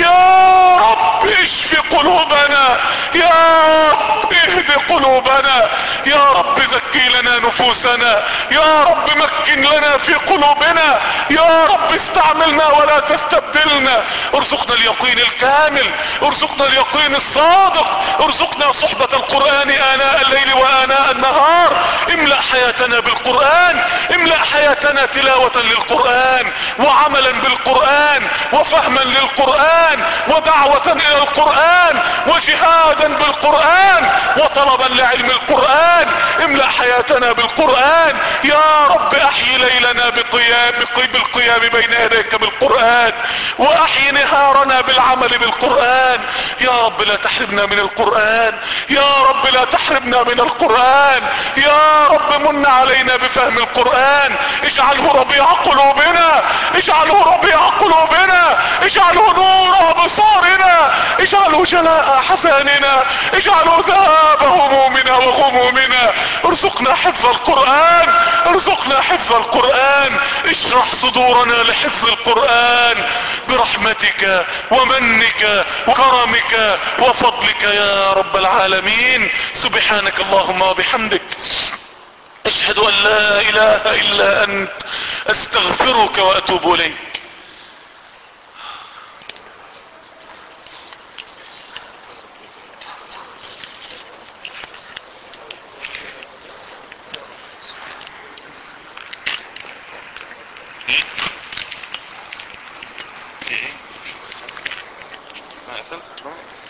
يا رب اشف قلوبنا يا رب اهد قلوبنا يا رب زكي لنا نفوسنا يا رب مكن لنا في قلوبنا يا رب استعملنا ولا تستبدلنا ارزقنا اليقين الكامل ارزقنا اليقين الصادق ارزقنا صحبة القرآن آناء الليل وآناء النهار املأ حياتنا بالقرآن املأ حياتنا تلاوة للقرآن وعملا بالقرآن وفهما للقرآن ودعوة الى القرآن وجهادا بالقرآن وطلبا لعلم القرآن املأ حياتنا بالقرآن يا رب احيي ليلنا بقيام بالقيام بين يديك بالقرآن واحيي نهارنا بالعمل بالقرآن يا رب لا تحرمنا من القرآن يا رب لا تحرمنا من القرآن يا رب من علينا بفهم القرآن اجعله ربيع قلوبنا اجعله ربيع قلوبنا اجعله نور ابصارنا اجعله جلاء حزاننا اجعله ذهاب همومنا وغمومنا ارزقنا حفظ القرآن ارزقنا حفظ القرآن اشرح صدورنا لحفظ القرآن برحمتك ومنك وكرمك وفضلك يا رب العالمين سبحانك اللهم وبحمدك اشهد ان لا اله الا انت استغفرك واتوب اليك ما قفلت